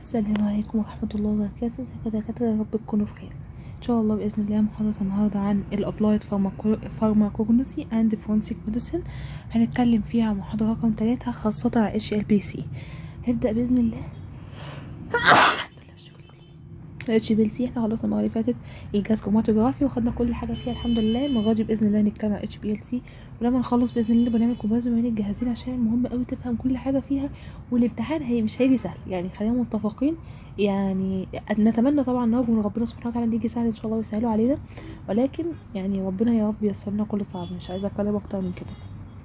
السلام عليكم ورحمة الله وبركاته ازيكم يا دكاترة يا رب تكونوا بخير ان شاء الله بإذن الله محاضرة النهاردة عن الابلايد فارماكوجنسي اند فرونسيك ميديسن هنتكلم فيها محاضرة رقم تلاتة خاصة على اتش ال بي سي هنبدأ بإذن الله اتش بي سي احنا خلصنا المره اللي فاتت الجهاز كروماتوجرافي وخدنا كل حاجه فيها الحمد لله المره دي باذن الله نتكلم عن اتش بي ال سي ولما نخلص باذن الله بنعمل كومباريزون بين الجهازين عشان مهم قوي تفهم كل حاجه فيها والامتحان هي مش هيجي سهل يعني خلينا متفقين يعني نتمنى طبعا نرجو من ربنا سبحانه وتعالى ان يجي سهل ان شاء الله ويسهله علينا ولكن يعني ربنا يا رب ييسر لنا كل صعب مش عايزه اتكلم اكتر من كده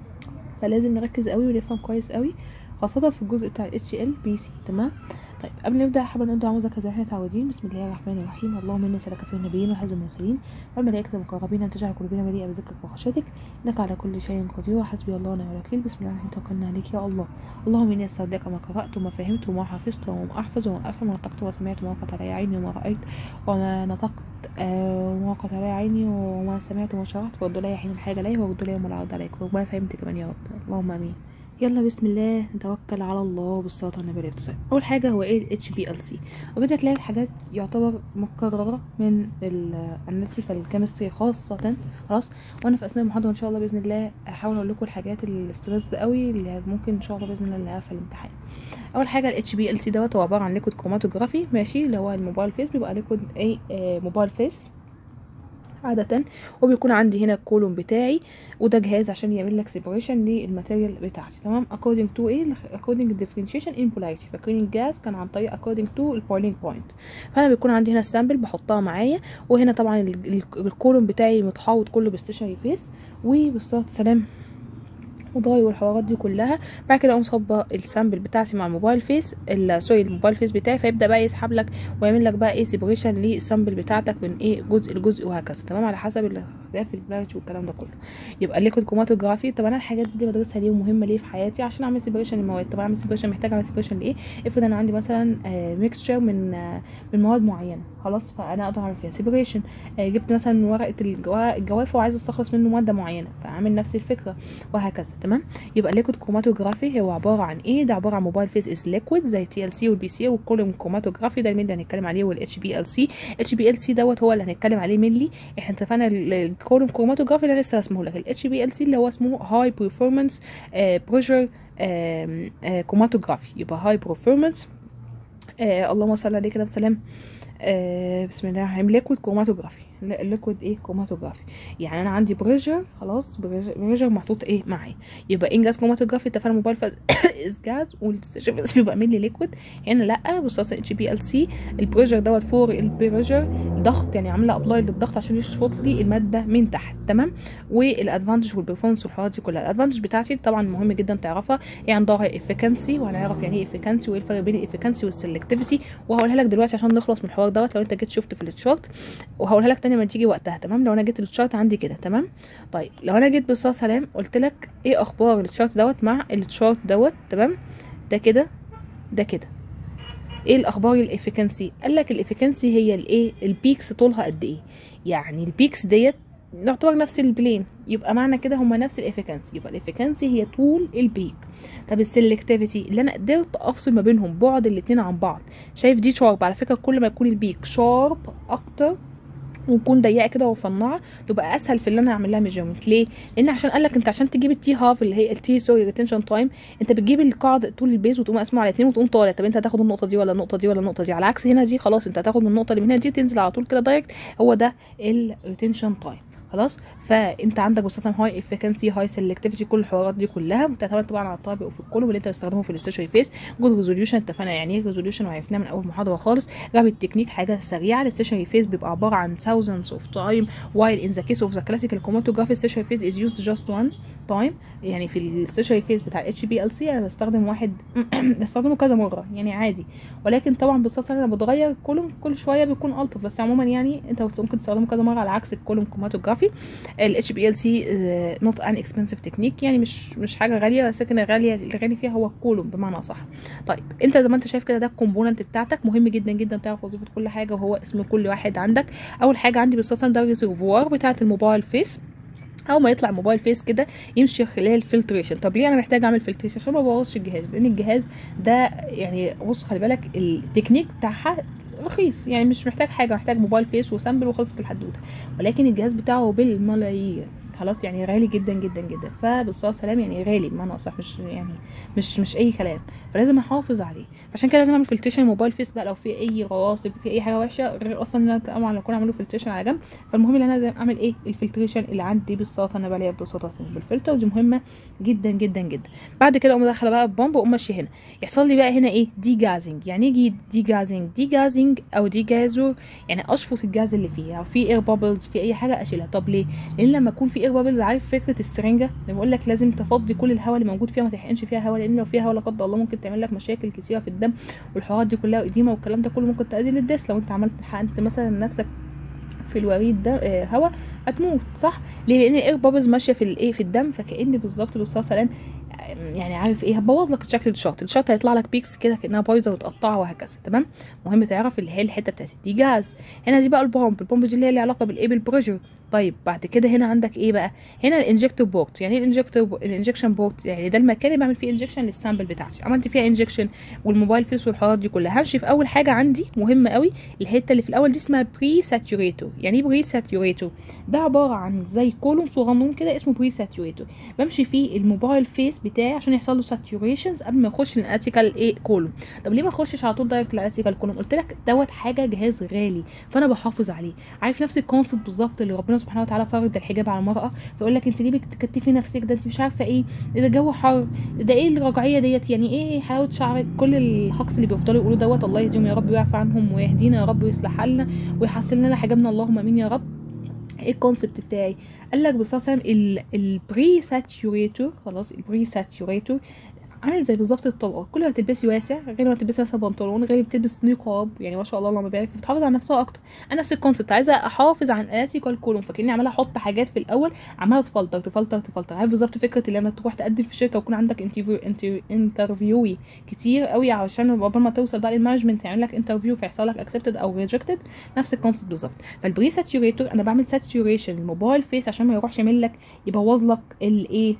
فلازم نركز قوي ونفهم كويس قوي خاصه في الجزء بتاع اتش ال بي سي تمام طيب قبل ما نبدا حابه نقول دعاء مذاكره زي ما احنا متعودين بسم الله الرحمن الرحيم اللهم اني سلك في النبيين وحفظ المرسلين والملائكه المقربين ان تجعل قلوبنا مليئه بذكرك وخشيتك انك على كل شيء قدير وحسبي الله ونعم الوكيل بسم الله الرحمن توكلنا عليك يا الله اللهم اني استودعك ما قرات وما فهمت وما حفظت وما احفظ وما افهم وما نطقت وسمعت وما وقت علي عيني وما رايت وما نطقت آه وما وقت علي عيني وما سمعت وما شرحت ورد لي حين الحاجه لي ورد لي يوم العرض عليك وما فهمت كمان يا رب اللهم امين يلا بسم الله نتوكل على الله بالصلاه على النبي الاتصال اول حاجه هو ايه الاتش بي ال سي وكده تلاقي الحاجات يعتبر مكرره من الاناليتيكال كيمستري خاصه خلاص وانا في اثناء المحاضره ان شاء الله باذن الله هحاول اقول لكم الحاجات الستريس قوي اللي ممكن ان شاء الله باذن الله نلاقيها في الامتحان اول حاجه الاتش بي ال سي دوت هو عباره عن ليكويد كروماتوجرافي ماشي اللي هو الموبايل فيس بيبقى ليكويد ايه آه موبايل فيس عادة وبيكون عندي هنا الكولوم بتاعي وده جهاز عشان يعمل لك سيبريشن للماتيريال بتاعتي تمام according to ايه according to differentiation in polarity فاكرين الجاز كان عن طريق according to البويلينج بوينت فانا بيكون عندي هنا السامبل بحطها معايا وهنا طبعا الكولوم بتاعي متحوط كله بستيشنري فيس وبالصلاه والسلام وضاي والحوارات دي كلها بعد كده اقوم صابه السامبل بتاعتي مع الموبايل فيس سوري الموبايل فيس بتاعي فيبدا بقى يسحب لك ويعمل لك بقى ايه سيبريشن للسامبل بتاعتك من ايه جزء لجزء وهكذا تمام على حسب الاختلاف البلاج والكلام ده كله يبقى الليكويد كروماتوجرافي طب انا الحاجات دي بدرسها ليه ومهمه ليه في حياتي عشان اعمل سيبريشن للمواد طب اعمل سيبريشن محتاج اعمل سيبريشن لايه افرض انا عندي مثلا آه ميكستشر من آه من مواد معينه خلاص فانا اقدر اعمل فيها سيبريشن آه جبت مثلا ورقه الجوافه وعايزه استخلص منه ماده معينه فاعمل نفس الفكره وهكذا تمام يبقى الليكويد كروماتوجرافي هو عباره عن ايه ده عباره عن موبايل فيس از ليكويد زي تي ال سي والبي سي والكولوم كروماتوجرافي ده اللي هنتكلم عليه والاتش بي ال سي اتش بي ال سي دوت هو اللي هنتكلم عليه مينلي احنا اتفقنا الكولوم كروماتوجرافي اللي لسه اسمه لك الاتش بي ال سي اللي هو اسمه هاي برفورمانس بريشر كروماتوجرافي يبقى هاي برفورمانس اللهم صل عليك يا سلام آه بسم الله الرحمن الرحيم ليكويد كروماتوجرافي ليكويد ايه كروماتوجرافي يعني انا عندي بريشر خلاص بريشر محطوط ايه معايا يبقى انجاز كروماتوجرافي اتفقنا موبايل فاز جاز والستيشن بيبقى مين ليكويد هنا لا بصاصه اتش بي ال سي البريشر دوت فوق البريشر ضغط يعني عامله ابلاي للضغط عشان يشفط لي الماده من تحت تمام والادفانتج والبرفورمانس والحوارات دي كلها الادفانتج بتاعتي طبعا مهم جدا تعرفها هي عندها افيكانسي وهنعرف يعني ايه افيكانسي وايه الفرق بين الافيكانسي والسلكتيفيتي وهقولها لك دلوقتي عشان نخلص من الحوار دوت لو انت جيت شفت في التشارت وهقولها لك تاني لما تيجي وقتها تمام لو انا جيت التشارت عندي كده تمام طيب لو انا جيت بالصلاه سلام قلت لك ايه اخبار التشارت دوت مع التشارت دوت تمام ده كده ده كده ايه الاخبار الافيكانسي قال لك الافيكانسي هي الايه البيكس طولها قد ايه يعني البيكس ديت نعتبر نفس البلين يبقى معنى كده هما نفس الافيكانسي يبقى الافيكانسي هي طول البيك طب السلكتيفيتي اللي انا قدرت افصل ما بينهم بعد الاتنين عن بعض شايف دي شارب على فكره كل ما يكون البيك شارب اكتر وتكون ضيقه كده ورفنعه تبقى اسهل في اللي انا اعمل لها ميجرمنت ليه لان عشان قال لك انت عشان تجيب التي هاف اللي هي التي سوري ريتنشن تايم انت بتجيب القاعده طول البيز وتقوم قاسمه على اتنين وتقوم طالع طب انت هتاخد النقطه دي ولا النقطه دي ولا النقطه دي على عكس هنا دي خلاص انت هتاخد من النقطه اللي من هنا دي تنزل على طول كده دايركت هو ده الريتنشن تايم خلاص فانت عندك بصراحه هاي افيكانسي هاي سيلكتيفيتي كل الحوارات دي كلها بتعتمد طبعا على الطابق وفي الكولوم اللي انت بتستخدمه في الاستشري فيس جود ريزوليوشن اتفقنا يعني ايه ريزوليوشن وعرفناه من اول محاضره خالص رابط تكنيك حاجه سريعه الاستشري فيس بيبقى عباره عن thousands of time while in the case of the classical chromatography stationary phase is used just one time يعني في الاستشري فيس بتاع اتش بي ال سي انا بستخدم واحد بستخدمه كذا مره يعني عادي ولكن طبعا بصراحه انا بتغير الكولوم كل شويه بيكون الطف بس عموما يعني انت ممكن تستخدمه كذا مره على عكس الكولوم كروماتوجرافي الاتش بي ال سي نوت ان اكسبنسيف تكنيك يعني مش مش حاجه غاليه بس لكن الغاليه الغالي فيها هو الكولوم بمعنى اصح طيب انت زي ما انت شايف كده ده الكومبوننت بتاعتك مهم جدا جدا تعرف وظيفه كل حاجه وهو اسم كل واحد عندك اول حاجه عندي بالصلصه ده الريزرفوار بتاعه الموبايل فيس اول ما يطلع الموبايل فيس كده يمشي خلال فلتريشن طب ليه انا محتاج اعمل فلتريشن عشان ما ابوظش الجهاز لان الجهاز ده يعني بص خلي بالك التكنيك بتاعها رخيص يعني مش محتاج حاجه محتاج موبايل فيس وسامبل وخلصت الحدوته ولكن الجهاز بتاعه بالملايين خلاص يعني غالي جدا جدا جدا فبالصلاه والسلام يعني غالي بمعنى اصح مش يعني مش مش اي كلام فلازم احافظ عليه عشان كده لازم اعمل فلتريشن الموبايل فيس بقى لو في اي رواسب في اي حاجه وحشه غير اصلا ان انا طبعا اكون عامله فلتريشن على جنب فالمهم ان انا لازم اعمل ايه الفلتريشن اللي عندي بالصوت انا بلاقيها بصوت بالفلتر دي مهمه جدا جدا جدا بعد كده اقوم داخله بقى ببomb واقوم ماشيه هنا يحصل لي بقى هنا ايه دي جازنج يعني يجي دي جازنج دي جازنج او دي جازور يعني اشفط الجاز اللي فيها او في اير بابلز في اي حاجه اشيلها طب ليه لان لما يكون في اير بابلز عارف فكره السرنجه اللي بقول لك لازم تفضي كل الهواء اللي موجود فيها ما تحقنش فيها هواء لان لو فيها هواء لا قدر الله ممكن تعمل لك مشاكل كتيره في الدم والحوارات دي كلها واديمه والكلام ده كله ممكن تؤدي للدس لو انت عملت حقنت مثلا نفسك في الوريد ده آه هواء هتموت صح ليه لان الاير بابلز ماشيه في الايه في الدم فكأن بالظبط الاستاذ سلام يعني عارف ايه هتبوظ لك شكل الشط الشط هيطلع لك بيكس كده كانها بايظه وتقطعه وهكذا تمام مهم تعرف اللي هي الحته بتاعت دي جاز هنا دي بقى البومب البومب دي اللي هي ليها علاقه بالايه بالبريشر طيب بعد كده هنا عندك ايه بقى هنا الانجكتور بورت يعني ايه الانجكتور الانجكشن بورت يعني ده المكان اللي بعمل فيه انجكشن للسامبل بتاعتي عملت فيها انجكشن والموبايل فيس والحوارات دي كلها همشي في اول حاجه عندي مهمه قوي الحته اللي في الاول دي اسمها بري ساتوريتور يعني ايه بري ساتوريتور ده عباره عن زي كولوم صغنون كده اسمه بري ساتوريتور بمشي فيه الموبايل فيس بتاعي عشان يحصل له ساتوريشنز قبل ما يخش الاتيكال ايه كولوم طب ليه ما اخشش على طول دايركت الاتيكال كولوم قلت لك دوت حاجه جهاز غالي فانا بحافظ عليه عارف نفس الكونسيبت بالظبط اللي ربنا سبحانه وتعالى فرض الحجاب على المراه فيقول لك انت ليه بتكتفي نفسك ده انت مش عارفه ايه ده جو حر ده ايه الرجعيه ديت يعني ايه حلاوه شعرك كل الهقص اللي بيفضلوا يقولوا دوت الله يهديهم يا رب ويعفو عنهم ويهدينا يا رب ويصلح حالنا ويحسن لنا حجابنا اللهم امين يا رب ايه الكونسبت بتاعي قال لك بصراحه البري ساتوريتور خلاص البري ساتوريتور عامل زي بالظبط الطبقات كل ما تلبسي واسع غير ما تلبسي مثلا بنطلون غير بتلبس نقاب يعني ما شاء الله اللهم بارك بتحافظ على نفسها اكتر انا نفس الكونسيبت عايزه احافظ عن الاتيكال كولوم فكاني عماله احط حاجات في الاول عماله تفلتر تفلتر تفلتر عارف بالظبط فكره اللي لما تروح تقدم في شركه ويكون عندك انترفيو انترفيوي كتير قوي عشان قبل ما توصل بقى للمانجمنت يعمل لك انترفيو فيحصل لك اكسبتد او ريجكتد نفس الكونسيبت بالظبط فالبري ساتوريتور انا بعمل ساتوريشن للموبايل فيس عشان ما يروحش يعمل لك يبوظ لك الايه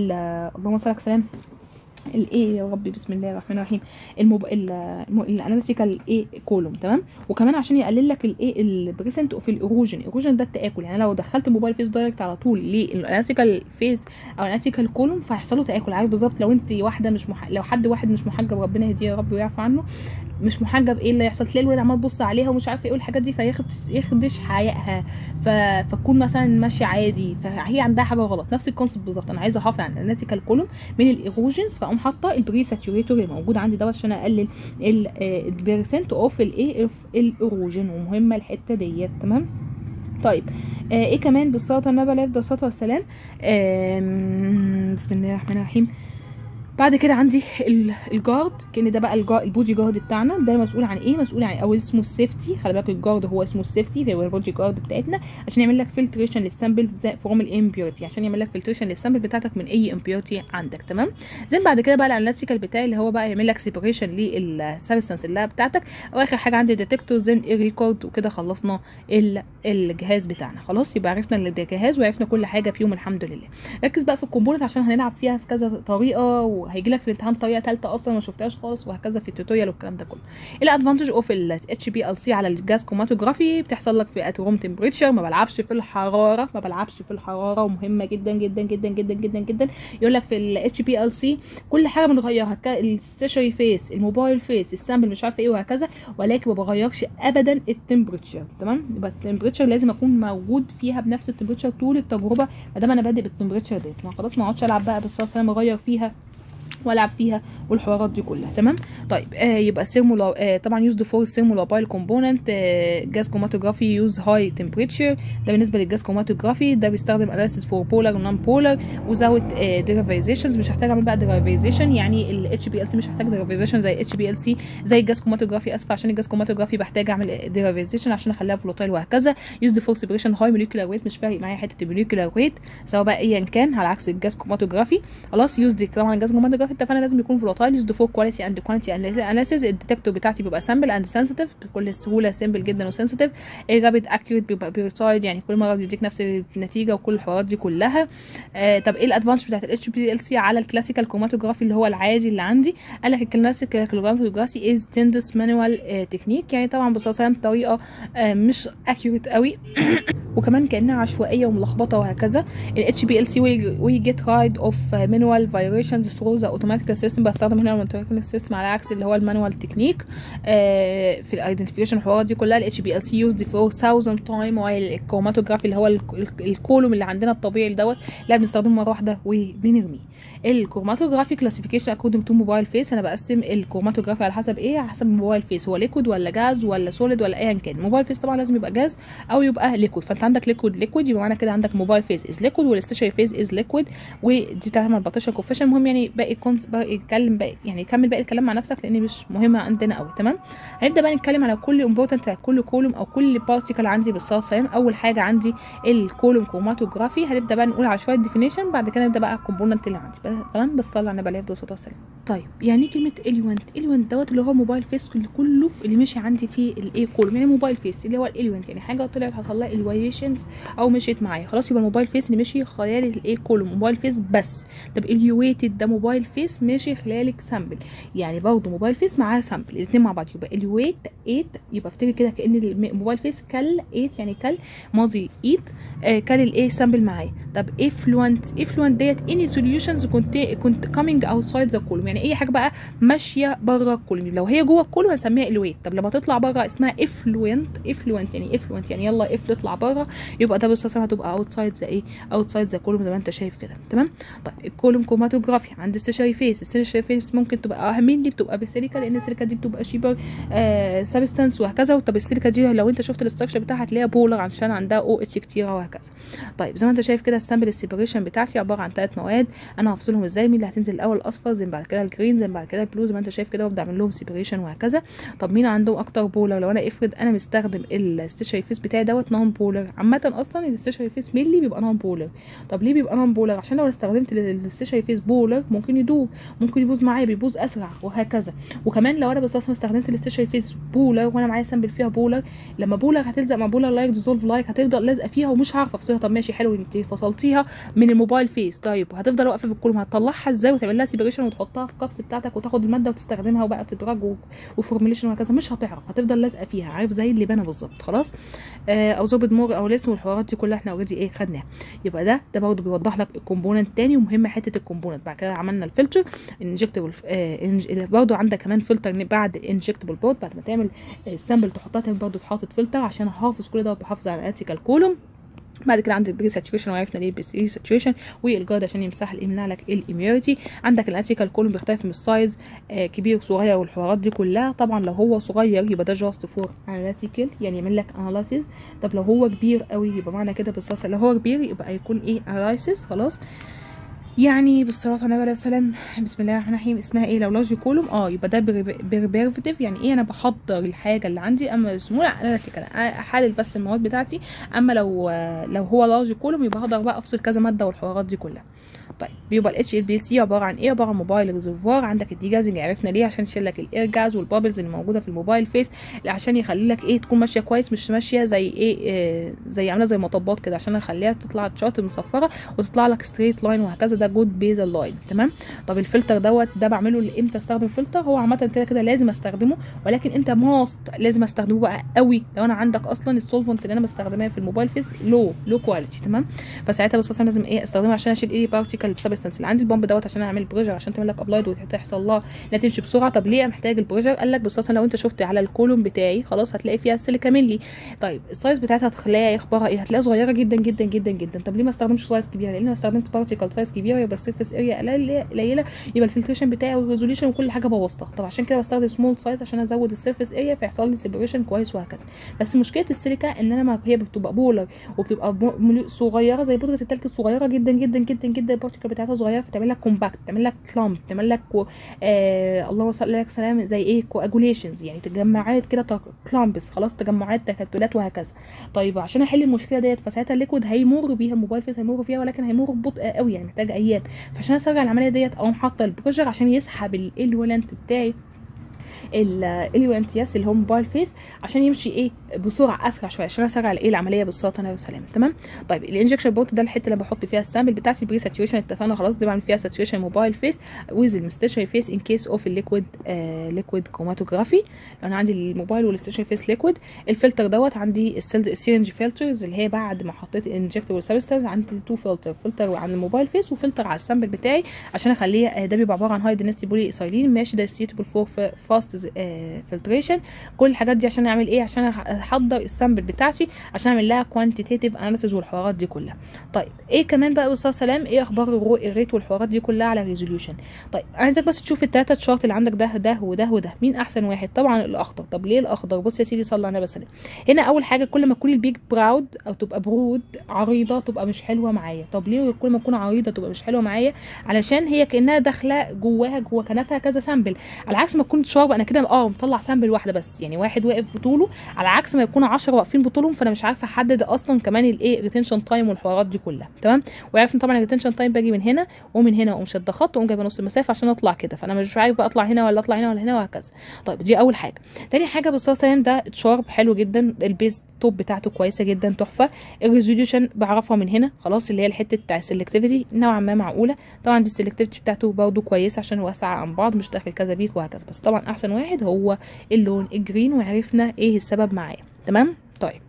اللهم صل على السلام الايه يا ربي بسم الله الرحمن الرحيم الموب... الاناليتيكال ايه كولوم تمام وكمان عشان يقلل لك الايه البريسنت اوف الايروجن الايروجن ده التاكل يعني لو دخلت الموبايل فيس دايركت على طول للاناليتيكال فيس او الاناليتيكال كولوم فهيحصل له تاكل عارف بالظبط لو انت واحده مش مح... لو حد واحد مش محجب ربنا يهديه يا رب ويعفو عنه مش محجب ايه اللي يحصل تلاقي الولاد عمال تبص عليها ومش عارفه ايه والحاجات دي فياخد يخدش حيائها ف... فتكون مثلا ماشيه عادي فهي عندها حاجه غلط نفس الكونسيبت بالظبط انا عايزه احافظ على الاناليتيكال كولوم من الايروجنز فاقوم حاطه البري ساتوريتور اللي موجود عندي دوت عشان اقلل البرسنت اوف الايه اوف الايروجن ومهمه الحته ديت تمام طيب آه ايه كمان بالصلاه على النبي عليه الصلاه والسلام آه بسم الله الرحمن الرحيم بعد كده عندي الجارد كان ده بقى الجارد البودي جارد بتاعنا ده مسؤول عن ايه مسؤول عن او اسمه السيفتي خلي بالك الجارد هو اسمه السيفتي هو البودي جارد بتاعتنا عشان يعمل لك فلتريشن للسامبل فروم الامبيورتي عشان يعمل لك فلتريشن للسامبل بتاعتك من اي امبيورتي عندك تمام زين بعد كده بقى الاناليتيكال بتاعي اللي هو بقى يعمل لك سيبريشن للسبستانس اللي بتاعتك واخر حاجه عندي ديتكتور زين ريكورد وكده خلصنا الجهاز بتاعنا خلاص يبقى عرفنا الجهاز وعرفنا كل حاجه فيهم الحمد لله ركز بقى في الكومبوننت عشان هنلعب فيها في كذا طريقه هيجي لك في الامتحان طريقه ثالثه اصلا ما شفتهاش خالص وهكذا في التوتوريال والكلام ده كله الادفانتج اوف الاتش بي ال سي على الجاز كروماتوجرافي بتحصل لك في اتروم تمبريتشر ما بلعبش في الحراره ما بلعبش في الحراره ومهمه جدا جدا جدا جدا جدا جدا يقول لك في الاتش بي ال سي كل حاجه بنغيرها الستيشري فيس الموبايل فيس السامبل مش عارفه ايه وهكذا ولكن ما بغيرش ابدا التمبريتشر تمام بس التمبريتشر لازم اكون موجود فيها بنفس التمبريتشر طول التجربه ما دام انا بادئ بالتمبريتشر ديت ما خلاص ما اقعدش العب بقى بالصلاه انا اغير فيها والعب فيها والحوارات دي كلها تمام طيب آه يبقى السيرمو آه طبعا يوزد فور السيرمولابايل كومبوننت آه جاز كروماتوجرافي يوز هاي تمبريتشر ده بالنسبه للجاز كروماتوجرافي ده بيستخدم اناليسيس فور بولار ونون بولار وزاوت ديريفايزيشنز مش هحتاج اعمل بقى ديريفايزيشن يعني الاتش بي ال سي مش هحتاج ديريفايزيشن زي الاتش بي ال سي زي الجاز كروماتوجرافي اسف عشان الجاز كروماتوجرافي بحتاج اعمل ديريفايزيشن عشان اخليها فلوتايل وهكذا يوزد فور سيبريشن هاي موليكولار ويت مش فارق معايا حته الموليكولار ويت سواء بقى ايا كان على عكس الجاز كروماتوجرافي خلاص يوزد طبعا الجاز كروماتوجرافي كروماتوجرافي اتفقنا لازم يكون فولاتايل يوزد فور كواليتي اند كوانتيتي اناليسيز الديتكتور بتاعتي بيبقى سامبل اند سنسيتيف بكل سهوله سامبل جدا وسنسيتيف الرابيد اكيوريت بيبقى بيرسايد يعني كل مره بيديك نفس النتيجه وكل الحوارات دي كلها آه طب ايه الادفانس بتاعت الاتش بي ال سي على الكلاسيكال كروماتوجرافي اللي هو العادي اللي عندي قال لك الكلاسيكال كروماتوجرافي از تندس مانوال تكنيك يعني طبعا بصراحه بطريقه آه مش اكيوريت قوي وكمان كانها عشوائيه وملخبطه وهكذا الاتش بي ال سي وي جيت رايد اوف مانوال فايريشنز ثرو ذا اوتوماتيك سيستم بستخدم هنا الاوتوماتيك سيستم على عكس اللي هو المانوال تكنيك آه في الايدنتيفيكيشن الحوارات دي كلها الاتش بي ال سي يوزد فور 1000 تايم وايل الكروماتوجرافي اللي هو الكولوم اللي عندنا الطبيعي دوت لا بنستخدمه مره واحده وبنرميه الكروماتوجرافي كلاسيفيكيشن اكوردنج تو موبايل فيس انا بقسم الكروماتوجرافي على حسب ايه على حسب الموبايل فيس هو ليكويد ولا جاز ولا سوليد ولا ايا كان الموبايل فيس طبعا لازم يبقى جاز او يبقى ليكويد فانت عندك ليكويد ليكويد يبقى معنى كده عندك موبايل فيس از ليكويد والاستشري فيس از ليكويد ودي تعمل 14 كوفيشن المهم يعني باقي كونس باقي يتكلم باقي يعني كمل باقي الكلام مع نفسك لان مش مهمه عندنا قوي تمام هنبدا بقى نتكلم على كل امبورتنت بتاع كل كولوم او كل بارتيكل عندي بالصلصه سام اول حاجه عندي الكولوم كروماتوجرافي هنبدا بقى نقول على شويه ديفينيشن بعد كده نبدا بقى على الكومبوننت اللي عندي تمام بس صلي على النبي عليه الصلاه والسلام طيب يعني ايه كلمه اليوانت اليوانت دوت اللي هو موبايل فيس كله اللي مشي عندي في الايه كولوم يعني موبايل فيس اللي هو الاليوانت يعني حاجه طلعت حصل لها الويشنز او مشيت معايا خلاص يبقى الموبايل فيس اللي مشي خلال الايه كولوم موبايل فيس بس طب اليويتد ده موبايل فيس ماشي خلالك سامبل يعني برضه موبايل فيس معاه سامبل الاثنين مع بعض يبقى اليويت 8 يبقى افتكر كده كان الموبايل فيس كل 8 يعني كل ماضي ايت آه كل الايه سامبل معايا طب افلوينت افلوينت ديت اني سوليوشنز كنت كنت كامينج اوتسايد ذا كولوم يعني اي حاجه بقى ماشيه بره الكولوم لو هي جوه الكولوم هنسميها الويت طب لما تطلع بره اسمها افلوينت افلوينت يعني افلوينت يعني يلا اف تطلع بره يبقى ده بس هتبقى اوتسايد ذا ايه اوتسايد ذا كولوم زي ما انت شايف كده تمام طيب الكولوم كروماتوجرافي عند استشاري فيس استشاري فيس ممكن تبقى اهمين دي بتبقى بالسيليكا لان السيليكا دي بتبقى شيبر آه سبستانس وهكذا طب السيليكا دي لو انت شفت الاستراكشر بتاعها هتلاقيها بولر عشان عندها او اتش كتيره وهكذا طيب زي ما انت شايف كده السامبل السيبريشن بتاعتي عباره عن ثلاث مواد انا هفصلهم ازاي مين اللي هتنزل الاول الاصفر زي بعد كده الجرين زي بعد كده البلو زي ما انت شايف كده وابدا اعمل لهم سيبريشن وهكذا طب مين عندهم اكتر بولر لو انا افرض انا مستخدم الاستشاري فيس بتاعي دوت نون بولر عامه اصلا الاستشاري فيس مينلي بيبقى نون بولر طب ليه بيبقى نون بولر عشان لو استخدمت الاستشاري فيس بولر ممكن يدوب ممكن يبوظ معايا بيبوظ اسرع وهكذا وكمان لو انا بس اصلا استخدمت الاستشاري فيس بولر وانا معايا سامبل فيها بولر لما بولر هتلزق مع بولر لايك ديزولف لايك هتفضل لازقه فيها ومش هعرف افصلها طب ماشي حلو انت فصلتيها من الموبايل فيس طيب وهتفضل واقفه في الكولوم هتطلعها ازاي وتعمل لها سيبريشن وتحطها في كبس بتاعتك وتاخد الماده وتستخدمها وبقى في دراج وفورميليشن وهكذا مش هتعرف هتفضل لازقه فيها عارف زي اللبانه بالظبط خلاص آه او ظابط مور او لسه والحوارات دي كلها احنا اوريدي ايه خدناها يبقى ده ده برضه بيوضح لك الكومبوننت تاني ومهم حته الكومبوننت بعد كده عملنا الفلتر انجكتبل آه برضه عندك كمان فلتر بعد الانجكتبل بورد بعد ما تعمل السامبل تحطها تعمل برضه تحط فلتر عشان احافظ كل ده بحافظ على الاتيكال كولوم بعد كده عندك البري ساتوريشن وعرفنا ليه البري ساتوريشن والجارد عشان يمسح يمنع لك الاميونيتي عندك الاتيكال كولوم بيختلف من السايز آه كبير صغير والحوارات دي كلها طبعا لو هو صغير يبقى ده جاست فور اناليتيكال يعني يعمل لك اناليسيس طب لو هو كبير قوي يبقى معنى كده بالصلصه لو هو كبير يبقى هيكون ايه اناليسيس خلاص يعني بالصلاة على النبي عليه السلام بسم الله الرحمن الرحيم اسمها ايه لو لارج كولوم اه يبقى ده بريفيتيف يعني ايه انا بحضر الحاجه اللي عندي اما اسمه لا انا احلل بس المواد بتاعتي اما لو لو هو لارج كولوم يبقى هقدر بقى افصل كذا ماده والحوارات دي كلها طيب بيبقى الاتش ال بي سي عباره عن ايه عباره عن موبايل ريزرفوار عندك الدي جاز اللي عرفنا ليه عشان يشيل لك الاير جاز والبابلز اللي موجوده في الموبايل فيس عشان يخلي لك ايه تكون ماشيه كويس مش ماشيه زي ايه, إيه زي عامله زي مطبات كده عشان اخليها تطلع تشارت مصفره وتطلع لك ستريت لاين وهكذا ده جود بيزل لاين تمام طب الفلتر دوت ده بعمله امتى استخدم فلتر هو عامه كده كده لازم استخدمه ولكن انت ماست لازم استخدمه بقى قوي لو انا عندك اصلا السولفنت اللي انا بستخدمها في الموبايل فيس لو لو كواليتي تمام فساعتها بس اصلا لازم ايه استخدمه عشان اشيل ايه بارتيكل سبستانس اللي عندي البامب دوت عشان اعمل بريشر عشان تعمل لك ابلايد وتحصل لها انها تمشي بسرعه طب ليه محتاج البريشر قال لك بس لو انت شفت على الكولوم بتاعي خلاص هتلاقي فيها سيليكا مينلي طيب السايز بتاعتها هتخليها اخبارها ايه هتلاقيها صغيره جدا جدا جدا جدا طب ليه ما استخدمش سايز كبيره لان لو استخدمت بارتيكل سايز كبيره يبقى السيرفيس اريا قليله يبقى الفلتريشن بتاعي والريزوليوشن وكل حاجه بوظتها طب عشان كده بستخدم سمول سايز عشان ازود السيرفيس اريا فيحصل لي سيبريشن كويس وهكذا بس مشكله السيليكا ان انا ما هي بتبقى بولر وبتبقى صغيره زي بودره التلج صغيره جدا جدا جدا جدا البارتيكل بتاعتها صغيره فتعمل لك كومباكت تعمل لك كلامب تعمل لك كو آه اللهم صل على سلام زي ايه كواجوليشنز يعني تجمعات كده كلامبس خلاص تجمعات تكتلات وهكذا طيب عشان احل المشكله ديت فساعتها الليكويد هيمر بيها الموبايل فيس هيمر فيها ولكن هيمر ببطء قوي يعني محتاج ايام فعشان اسرع العمليه ديت اقوم حاطه البروجر عشان يسحب الالولنت بتاعي الاليوانتياس اللي هو موبايل فيس عشان يمشي ايه بسرعه اسرع شويه عشان اسرع الايه العمليه بالصلاه عليه وسلام تمام طيب الانجكشن بورت ده الحته اللي بحط فيها السامبل بتاعتي البري ساتوريشن اتفقنا خلاص دي بعمل فيها ساتوريشن موبايل فيس ويز المستشفى فيس ان كيس اوف الليكويد ليكويد كروماتوجرافي لو انا عندي الموبايل والستيشن فيس ليكويد الفلتر دوت عندي السيرنج فلترز اللي هي بعد ما حطيت الانجكتبل سبستانس عندي تو فلتر فلتر عن الموبايل فيس وفلتر على السامبل بتاعي عشان اخليه ده بيبقى عباره عن هاي دينستي بولي ايثايلين ماشي ده سيتبل فور فاست فلتريشن كل الحاجات دي عشان اعمل ايه عشان احضر السامبل بتاعتي عشان اعمل لها كوانتيتيف اناليسيز والحوارات دي كلها طيب ايه كمان بقى بالصلاه سلام ايه اخبار الريت والحوارات دي كلها على ريزوليوشن طيب انا عايزك بس تشوف التلاته شارت اللي عندك ده ده وده وده مين احسن واحد طبعا الاخضر طب ليه الاخضر بص يا سيدي صلى على النبي وسلم هنا اول حاجه كل ما تكون البيج براود او تبقى برود عريضه تبقى مش حلوه معايا طب ليه كل ما تكون عريضه تبقى مش حلوه معايا علشان هي كانها داخله جواها جوا كنفها كذا سامبل على عكس ما تكون شارب انا كده اه مطلع سامبل واحده بس يعني واحد واقف بطوله على عكس ما يكون 10 واقفين بطولهم فانا مش عارفه احدد اصلا كمان الايه ريتنشن تايم والحوارات دي كلها تمام وعرفنا طبعا الريتنشن تايم باجي من هنا ومن هنا واقوم شاده خط واقوم جايبه نص المسافه عشان اطلع كده فانا مش عارف بقى اطلع هنا ولا اطلع هنا ولا هنا وهكذا طيب دي اول حاجه تاني حاجه بالصلاه ده شارب حلو جدا البيز التوب بتاعته كويسه جدا تحفه الريزوليوشن بعرفها من هنا خلاص اللي هي الحته بتاع السلكتيفيتي نوعا ما معقوله طبعا دي السلكتيفيتي بتاعته برضه كويسه عشان واسعه عن بعض مش داخل كذا بيك وهكذا بس طبعا احسن واحد هو اللون الجرين وعرفنا ايه السبب معايا تمام طيب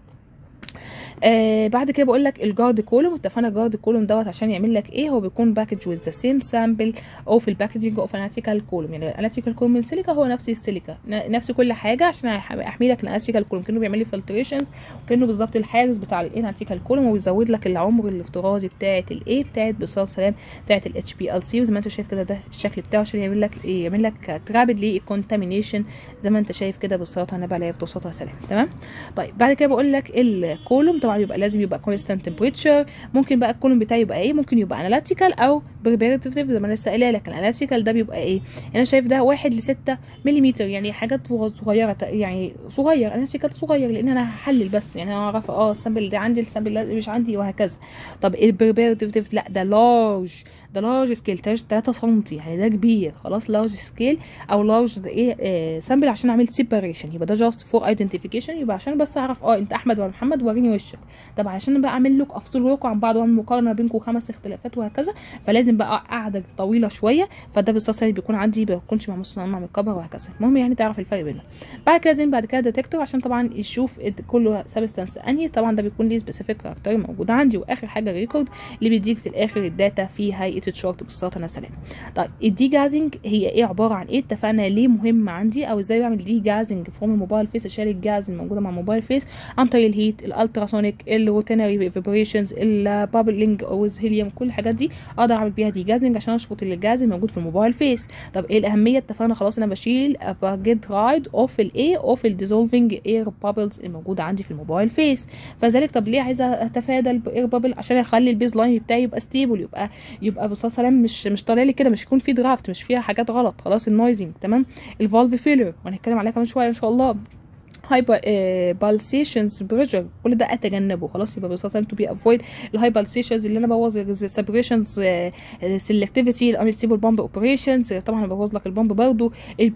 آه بعد كده بقول لك الجارد كولوم اتفقنا الجارد كولوم دوت عشان يعمل لك ايه هو بيكون باكج وذ ذا سيم سامبل او في الباكجينج اوف اناتيكال كولوم يعني الاناتيكال كولوم من سيليكا هو نفس السيليكا نفس كل حاجه عشان احمي لك الاناتيكال كولوم كانه بيعمل لي فلتريشنز كانه بالظبط الحارس بتاع الاناتيكال كولوم وبيزود لك العمر الافتراضي بتاعه الايه بتاعه بالصلاه والسلام بتاعه الاتش بي ال سي وزي ما انت شايف كده ده الشكل بتاعه عشان يعمل لك ايه يعمل لك ترابد للكونتامينيشن زي ما انت شايف كده بالصلاه على النبي عليه الصلاه والسلام تمام طيب بعد كده بقول لك الكولوم طبعا بيبقى لازم يبقى كونستانت تمبريتشر ممكن بقى الكولوم بتاعي يبقى ايه ممكن يبقى اناليتيكال او بريبيرتيف زي ما انا لسه قايله لك الاناليتيكال ده بيبقى ايه انا شايف ده واحد لستة ملم يعني حاجات صغيره يعني صغير اناليتيكال صغير لان انا هحلل بس يعني انا اعرف اه السامبل ده عندي السامبل مش عندي وهكذا طب البريبيرتيف لا ده لارج ده لارج سكيل 3 سم يعني ده كبير خلاص لارج سكيل او لارج ايه آه سامبل عشان اعمل سيبريشن يبقى ده جاست فور ايدنتيفيكيشن يبقى عشان بس اعرف اه انت احمد ولا محمد وريني وشك طب عشان بقى اعمل لك افصل لكم عن بعض واعمل مقارنه بينكم خمس اختلافات وهكذا فلازم بقى قاعده طويله شويه فده بالصلصه بيكون عندي ما بيكونش مع مصنع مع الكبر وهكذا المهم يعني تعرف الفرق بينهم بعد كده لازم بعد كده ديتكتور عشان طبعا يشوف كل سبستانس انهي طبعا ده بيكون ليه سبيسيفيك كاركتر موجود عندي واخر حاجه ريكورد اللي بيديك في الاخر الداتا في هيئه الشورت بالصلاه على السلام طيب الدي جازنج هي ايه عباره عن ايه اتفقنا ليه مهم عندي او ازاي بعمل دي جازنج فروم الموبايل فيس اشيل الجاز الموجوده مع الموبايل فيس عن طريق الهيت الالتراسونيك الروتينري فيبريشنز البابلينج اوز هيليوم كل الحاجات دي اقدر اعمل بيها دي جازنج عشان اشفط الجاز الموجود في الموبايل فيس طب ايه الاهميه اتفقنا خلاص انا بشيل باجيت رايد اوف الايه اوف الديزولفنج اير بابلز الموجوده عندي في الموبايل فيس فذلك طب ليه عايزه اتفادى الاير بابل عشان اخلي البيز لاين بتاعي يبقى ستيبل يبقى يبقى بالصلاه سلام مش مش طالع لي كده مش يكون في درافت مش فيها حاجات غلط خلاص النويزنج تمام الفالف فيلر وهنتكلم عليها كمان شويه ان شاء الله هايبر بالسيشنز بريشر كل ده اتجنبه خلاص يبقى ببساطه تو بي افويد الهاي بالسيشنز اللي انا بوظ السبريشنز سيلكتيفيتي الانستيبل بامب اوبريشنز طبعا ببوظ لك البامب برضه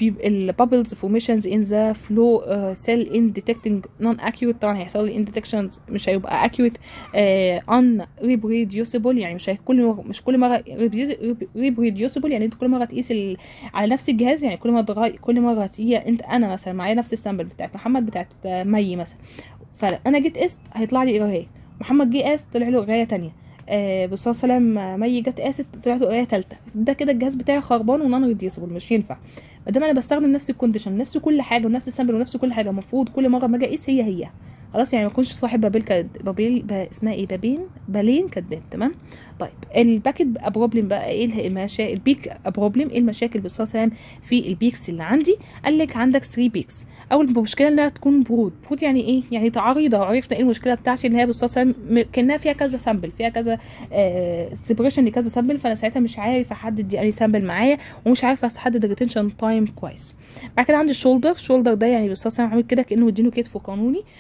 البابلز فورميشنز ان ذا فلو سيل ان ديتكتنج نون اكيوريت طبعا هيحصل لي ان ديتكشنز مش هيبقى اكيوريت ان ريبريديوسيبل يعني مش كل مره مش كل مره ريبريديوسيبل يعني انت كل مره تقيس على نفس الجهاز يعني كل مره كل مره هي انت انا مثلا معايا نفس السامبل بتاعت محمد بتاعت مي مثلا فانا جيت قست هيطلع لي قرايه محمد جه قاس طلع له قرايه تانية آه بس سلام مي جت قاست طلعت له قرايه تالتة ده كده الجهاز بتاعي خربان ونون ريديوسبل مش ينفع ما دام انا بستخدم نفس الكونديشن نفس كل حاجه ونفس السامبل ونفس كل حاجه المفروض كل مره ما اجي اقيس هي هي خلاص يعني ما يكونش صاحب بابيل كد... بابيل ب... اسمها ايه بابين بالين كداب تمام طيب الباكت بقى بروبلم بقى ايه المشاكل البيك بروبلم ايه المشاكل بالصلاه والسلام في البيكس اللي عندي قال لك عندك 3 بيكس اول مشكله انها تكون برود برود يعني ايه يعني تعريضه عرفنا ايه المشكله بتاعتي ان هي بالصلاه والسلام كانها فيها كذا سامبل فيها كذا آه سيبريشن لكذا سامبل فانا ساعتها مش عارف احدد دي انهي سامبل معايا ومش عارف احدد الريتنشن تايم كويس بعد كده عندي الشولدر الشولدر ده يعني بالصلاه والسلام عامل كده كانه مدينه كتف قانوني طب ليه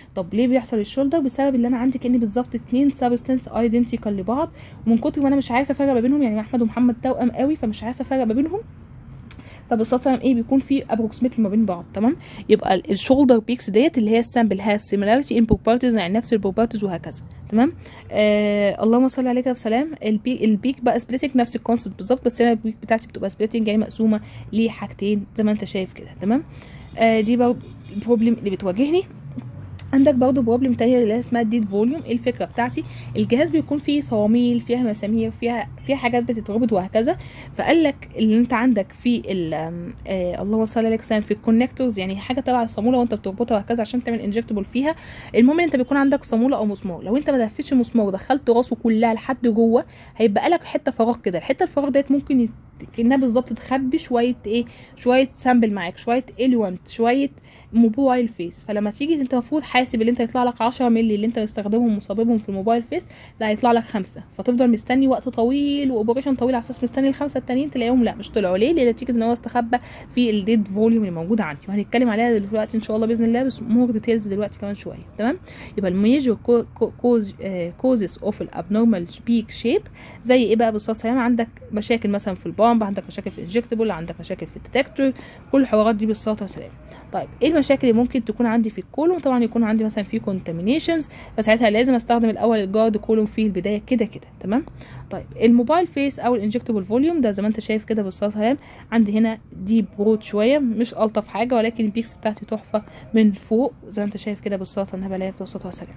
ليه بيحصل الشولدر بسبب اللي انا عندي كاني بالظبط اتنين سبستنس ايدنتيكال لبعض ومن كتر ما انا مش عارفه افرق ما بينهم يعني احمد ومحمد توأم قوي فمش عارفه افرق ما بينهم فببساطه ايه بيكون في ابروكسيمتلي ما بين بعض تمام يبقى الشولدر بيكس ديت اللي هي السامبل هاز سيميلاريتي ان بروبرتيز يعني نفس البروبرتيز وهكذا تمام آه اللهم صل عليك بسلام البيك البيك بقى سبليتنج نفس الكونسبت بالظبط بس انا البيك بتاعتي بتبقى سبليتنج يعني مقسومه لحاجتين زي ما انت شايف كده تمام آه دي برضه البروبلم اللي بتواجهني عندك برضو بروبلم تانية اللي هي اسمها الديد فوليوم ايه الفكره بتاعتي الجهاز بيكون فيه صواميل فيها مسامير فيها فيها حاجات بتتربط وهكذا فقال لك اللي انت عندك في ال آه اللهم صل على وسلم في الكونكتورز يعني حاجه تبع الصاموله وانت بتربطها وهكذا عشان تعمل انجكتبل فيها المهم انت بيكون عندك صاموله او مسمار لو انت ما لفتش مسمار ودخلت راسه كلها لحد جوه هيبقى لك حته فراغ كده الحته الفراغ ديت ممكن يت... كانها بالظبط تخبي شويه ايه شويه سامبل معاك شويه الوانت شويه موبايل فيس فلما تيجي انت المفروض حاسب اللي انت يطلع لك 10 مللي اللي انت مستخدمهم وصاببهم في الموبايل فيس لا هيطلع لك خمسة فتفضل مستني وقت طويل واوبريشن طويل على اساس مستني الخمسه التانيين تلاقيهم لا مش طلعوا ليه لان نتيجه ان هو استخبى في الديد فوليوم اللي موجوده عندي وهنتكلم عليها دلوقتي ان شاء الله باذن الله بس مور ديتيلز دلوقتي كمان شويه تمام يبقى الميجر كوز كوزز اوف الابنورمال بيك شيب زي ايه بقى بالصلاه يعني عندك مشاكل مثلا في البامب عندك مشاكل في الانجكتبل عندك مشاكل في الديتكتور كل الحوارات دي بالصلاه والسلام طيب ايه المشاكل اللي ممكن تكون عندي في الكولوم طبعا يكون عندي مثلا في كونتامينيشنز فساعتها لازم استخدم الاول الجارد كولوم في البدايه كده كده تمام طيب الموبايل فيس او الانجكتبل فوليوم ده زي ما انت شايف كده بالصلاه والسلام عندي هنا دي برود شويه مش الطف حاجه ولكن البيكس بتاعتي تحفه من فوق زي ما انت شايف كده بالصلاه والنبي عليه الصلاه والسلام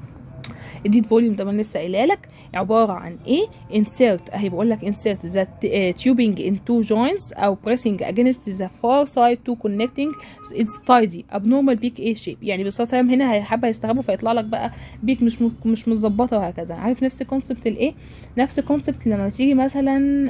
الديد فوليوم ده ما لسه قايله لك عباره عن ايه insert اهي بقول لك insert the uh, tubing in two joints او pressing against the far side to connecting it's tidy abnormal peak A shape يعني بالصلاه هنا هيحب يستخدمه فيطلع لك بقى بيك مش مش متظبطه وهكذا عارف نفس كونسبت الايه نفس كونسبت لما تيجي مثلا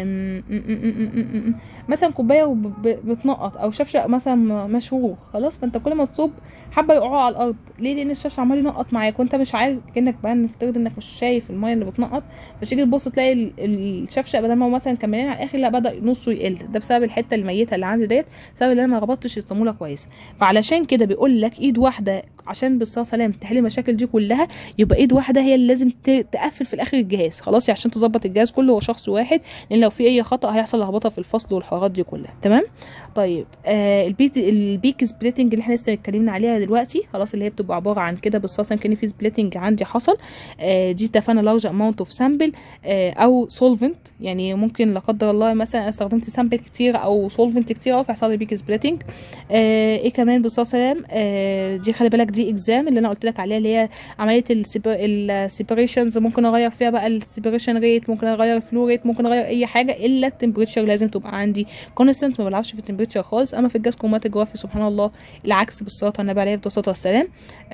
مثلا كوبايه بتنقط او شفشق مثلا مشهور خلاص فانت كل ما تصب حبه يقعوا على الارض ليه لان الشفشق عمال ينقط معاك وانت مش عارف كانك بقى نفترض انك مش شايف الميه اللي بتنقط فتيجي تبص تلاقي الشفشق بدل ما هو مثلا كان على الاخر لا بدا نصه يقل ده بسبب الحته الميته اللي عندي ديت بسبب ان انا ما ربطتش الصاموله كويس فعلشان كده بيقول لك ايد واحده عشان بالصلاه سلام تحل المشاكل دي كلها يبقى ايد واحده هي اللي لازم تقفل في الاخر الجهاز خلاص عشان تظبط الجهاز كله هو شخص واحد لان لو في اي خطا هيحصل لخبطه في الفصل والحوارات دي كلها تمام طيب آه البيت البيك سبليتنج اللي احنا لسه اتكلمنا عليها دلوقتي خلاص اللي هي بتبقى عباره عن كده بالصلاه سلام كان في سبليتنج عندي حصل آه دي اتفقنا لارج اماونت اوف سامبل او سولفنت يعني ممكن لا قدر الله مثلا استخدمت سامبل كتير او سولفنت كتير قوي فيحصل لي بيك سبليتنج آه ايه كمان بالصلاه سلام آه دي خلي بالك دي اكزام اللي انا قلت لك عليها اللي هي عمليه السيبريشنز ممكن اغير فيها بقى السيبريشن ريت ممكن اغير الفلو ريت ممكن اغير اي حاجه الا التمبريتشر لازم تبقى عندي كونستنت ما بلعبش في التمبريتشر خالص اما في الجاز كروماتوجرافي سبحان الله العكس بالصلاه على النبي عليه الصلاه والسلام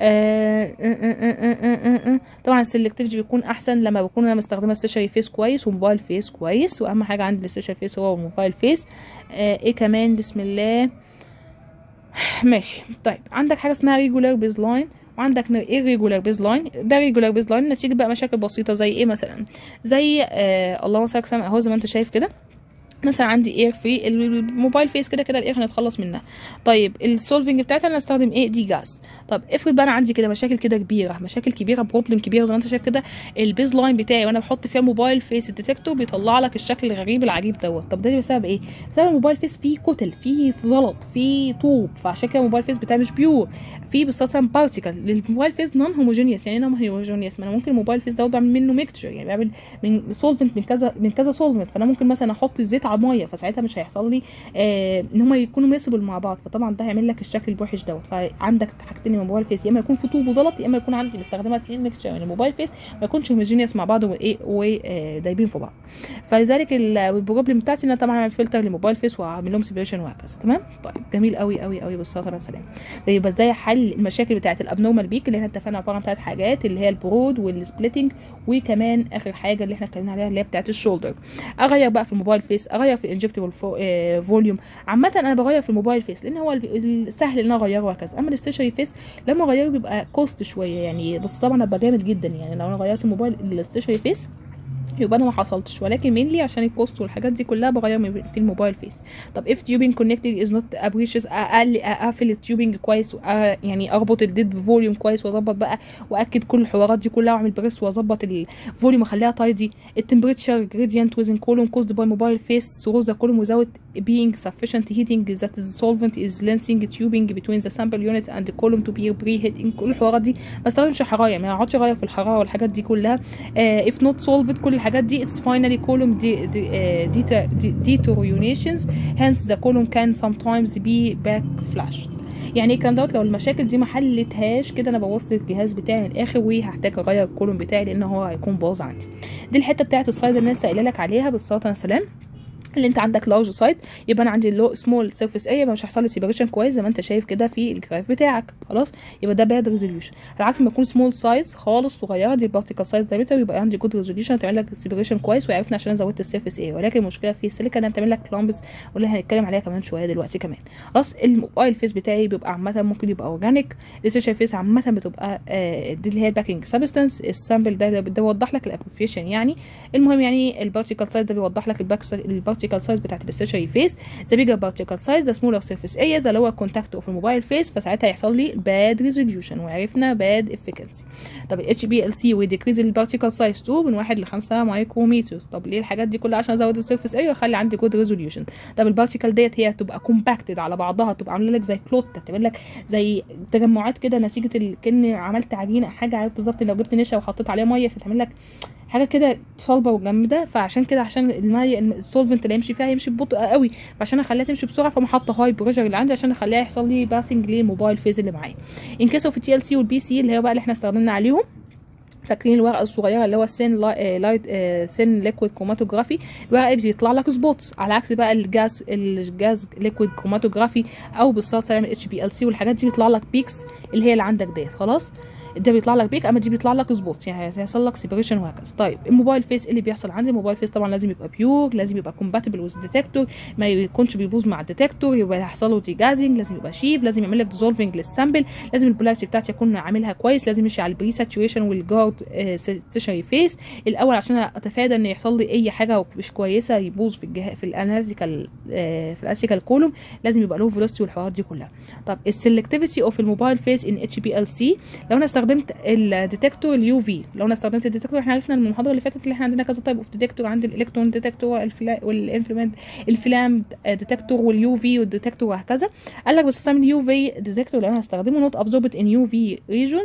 طبعا السلكتيفيتي بيكون احسن لما بكون انا مستخدمه ستيشري فيس كويس وموبايل فيس كويس واهم حاجه عندي الستيشري فيس هو الموبايل فيس ايه كمان بسم الله ماشي طيب عندك حاجه اسمها ريجولار بيز لاين وعندك ايه ريجولار بيز لاين ده ريجولار بيز لاين نتيجه بقى مشاكل بسيطه زي ايه مثلا زي آه اللهم صل على اهو زي ما انت شايف كده مثلا عندي اير في الموبايل فيس كده كده الاير هنتخلص منها طيب السولفنج بتاعتي انا استخدم ايه دي جاز طب افرض بقى انا عندي كده مشاكل كده كبيره مشاكل كبيره بروبلم كبيره زي ما انت شايف كده البيز لاين بتاعي وانا بحط فيها موبايل فيس الديتكتور بيطلع لك الشكل الغريب العجيب دوت طب ده بسبب ايه بسبب الموبايل فيس فيه كتل فيه زلط فيه طوب فعشان كده الموبايل فيس بتاعي مش بيور في بالصلصه بارتيكل الموبايل فيس نون هوموجينيوس يعني نون هوموجينيوس ما انا ممكن الموبايل فيس دوت بعمل منه ميكتشر يعني بعمل من سولفنت من كذا من كذا سولفنت فانا ممكن مثلا احط الزيت على الميه فساعتها مش هيحصل لي آه ان هم يكونوا ميسبل مع بعض فطبعا ده هيعمل لك الشكل الوحش دوت فعندك حاجتين من الموبايل فيس يا اما يكون في طوب وزلط يا اما يكون عندي مستخدمه اتنين ميكتشر من الموبايل فيس ما يكونش هوموجينيوس مع بعض وايه ودايبين في بعض فلذلك البروبلم بتاعتي ان انا طبعا اعمل فلتر للموبايل فيس واعمل لهم سيبريشن وهكذا تمام طيب جميل قوي قوي قوي بالصلاه والسلام طيب يبقى ازاي حل المشاكل بتاعه الابنورمال بيك اللي احنا اتفقنا عباره عن ثلاث حاجات اللي هي البرود والسبليتنج وكمان اخر حاجه اللي احنا اتكلمنا عليها اللي هي بتاعه الشولدر اغير بقى في الموبايل فيس اغير في الانجكتبل فوليوم عامه انا بغير في الموبايل فيس لان هو السهل ان انا اغيره وهكذا اما الاستيشنري فيس لما اغيره بيبقى كوست شويه يعني بس طبعا ابقى جامد جدا يعني لو انا غيرت الموبايل الاستيشنري فيس يبقى انا ما حصلتش ولكن مينلي عشان الكوست والحاجات دي كلها بغير من- في الموبايل فيس طب if tubing connected is not abrasious اقل اقفل التيوبنج كويس وأ- يعني اربط الديد بفوليوم كويس واظبط بقى واكد كل الحوارات دي كلها واعمل بريس واظبط الفوليوم اخليها تايدي التمبريتشر gradient within column caused by mobile face through the column without being sufficient heating that the solvent is lensing tubing between the sample unit and the column to be preheating كل الحوارات دي ما استخدمش حراره يعني ما اقعدش اغير في الحراره والحاجات دي كلها uh, if not solved كل الحاجات دي it's finally column de- de- uh, deta- de- deteriorations hence the column can sometimes be backflashed يعني ايه الكلام دوت لو المشاكل دي ما حلتهاش كده انا بوظت الجهاز بتاعي من الاخر وهحتاج اغير الكولوم بتاعي لان هو هيكون باظ عندي دي الحته بتاعه السايز اللي انا لسه قايله لك عليها بالصلاه والسلام اللي انت عندك لارج سايت يبقى انا عندي لو سمول سيرفيس اريا مش هيحصل لي سيبريشن كويس زي ما انت شايف كده في الجراف بتاعك خلاص يبقى ده باد ريزوليوشن على عكس ما يكون سمول سايز خالص صغيره دي البارتيكل سايز دايمتر يبقى عندي جود ريزوليوشن تعمل لك سيبريشن كويس وعرفنا عشان انا زودت السيرفيس اريا ولكن المشكله في السيليكا انها بتعمل لك كلامبس واللي هنتكلم عليها كمان شويه دلوقتي كمان خلاص الموبايل فيس بتاعي بيبقى عامه ممكن يبقى اورجانيك السيشن فيس عامه بتبقى آه دي اللي هي الباكينج سبستانس السامبل ده ده بيوضح لك الابروفيشن يعني المهم يعني البارتيكل سايز ده بيوضح لك البارتيكل سايز بتاعت الستيشنري فيس ذا بيجر بارتيكل سايز ذا سمولر سيرفيس اريا ذا لور كونتاكت اوف الموبايل فيس فساعتها يحصل لي باد ريزوليوشن وعرفنا باد افيكانسي طب الاتش بي ال سي وديكريز البارتيكل سايز 2 من 1 ل 5 مايكرومتر طب ليه الحاجات دي كلها عشان ازود السيرفيس اريا واخلي عندي جود ريزوليوشن طب البارتيكل ديت هي تبقى كومباكتد على بعضها تبقى عامله لك زي كلوت تعمل لك زي تجمعات كده نتيجه ال... كان عملت عجينه حاجه عارف بالظبط لو جبت نشا وحطيت عليها ميه فتعمل لك حاجه كده صلبه وجامده فعشان كده عشان الميه السولفنت اللي يمشي فيها يمشي ببطء قوي فعشان اخليها تمشي بسرعه فما حاطه هاي بريشر اللي عندي عشان اخليها يحصل لي باسنج للموبايل فيز اللي معايا ان كيس اوف التي ال سي والبي سي اللي هي بقى اللي احنا استخدمنا عليهم فاكرين الورقه الصغيره اللي هو السين لايت سين ليكويد كروماتوجرافي الورقه بيطلع لك سبوتس على عكس بقى الجاز الجاز ليكويد كروماتوجرافي او بالصلاه سلام الاتش بي ال سي والحاجات دي بيطلع لك بيكس اللي هي اللي عندك ديت خلاص ده بيطلع لك بيك اما دي بيطلع لك سبوت يعني هيحصل لك سيبريشن وهكذا طيب الموبايل فيس اللي بيحصل عندي الموبايل فيس طبعا لازم يبقى بيور لازم يبقى كومباتبل ويز ديتكتور ما يكونش بيبوظ مع الديتكتور يبقى يحصل له ديجازنج لازم يبقى شيف لازم يعمل لك ديزولفنج للسامبل لازم البولاريتي بتاعتي اكون عاملها كويس لازم يمشي على البري ساتوريشن والجارد ستيشنري فيس الاول عشان اتفادى ان يحصل لي اي حاجه مش كويسه يبوظ في الجهاز في الاناليتيكال في الاناليتيكال كولوم لازم يبقى له فيلوسيتي والحوارات دي كلها طب السلكتيفيتي اوف الموبايل فيس ان اتش بي ال سي لو انا استخدمت الديتكتور اليو في لو انا استخدمت الديتكتور احنا عرفنا من المحاضره اللي فاتت اللي احنا عندنا كذا تايب اوف ديتكتور عندي الالكترون ديتكتور والانفلامنت الفلام ديتكتور واليو في والديتكتور وهكذا قال لك بستخدم اليو في ديتكتور لو انا هستخدمه نوت ابزوربت ان يو في ريجون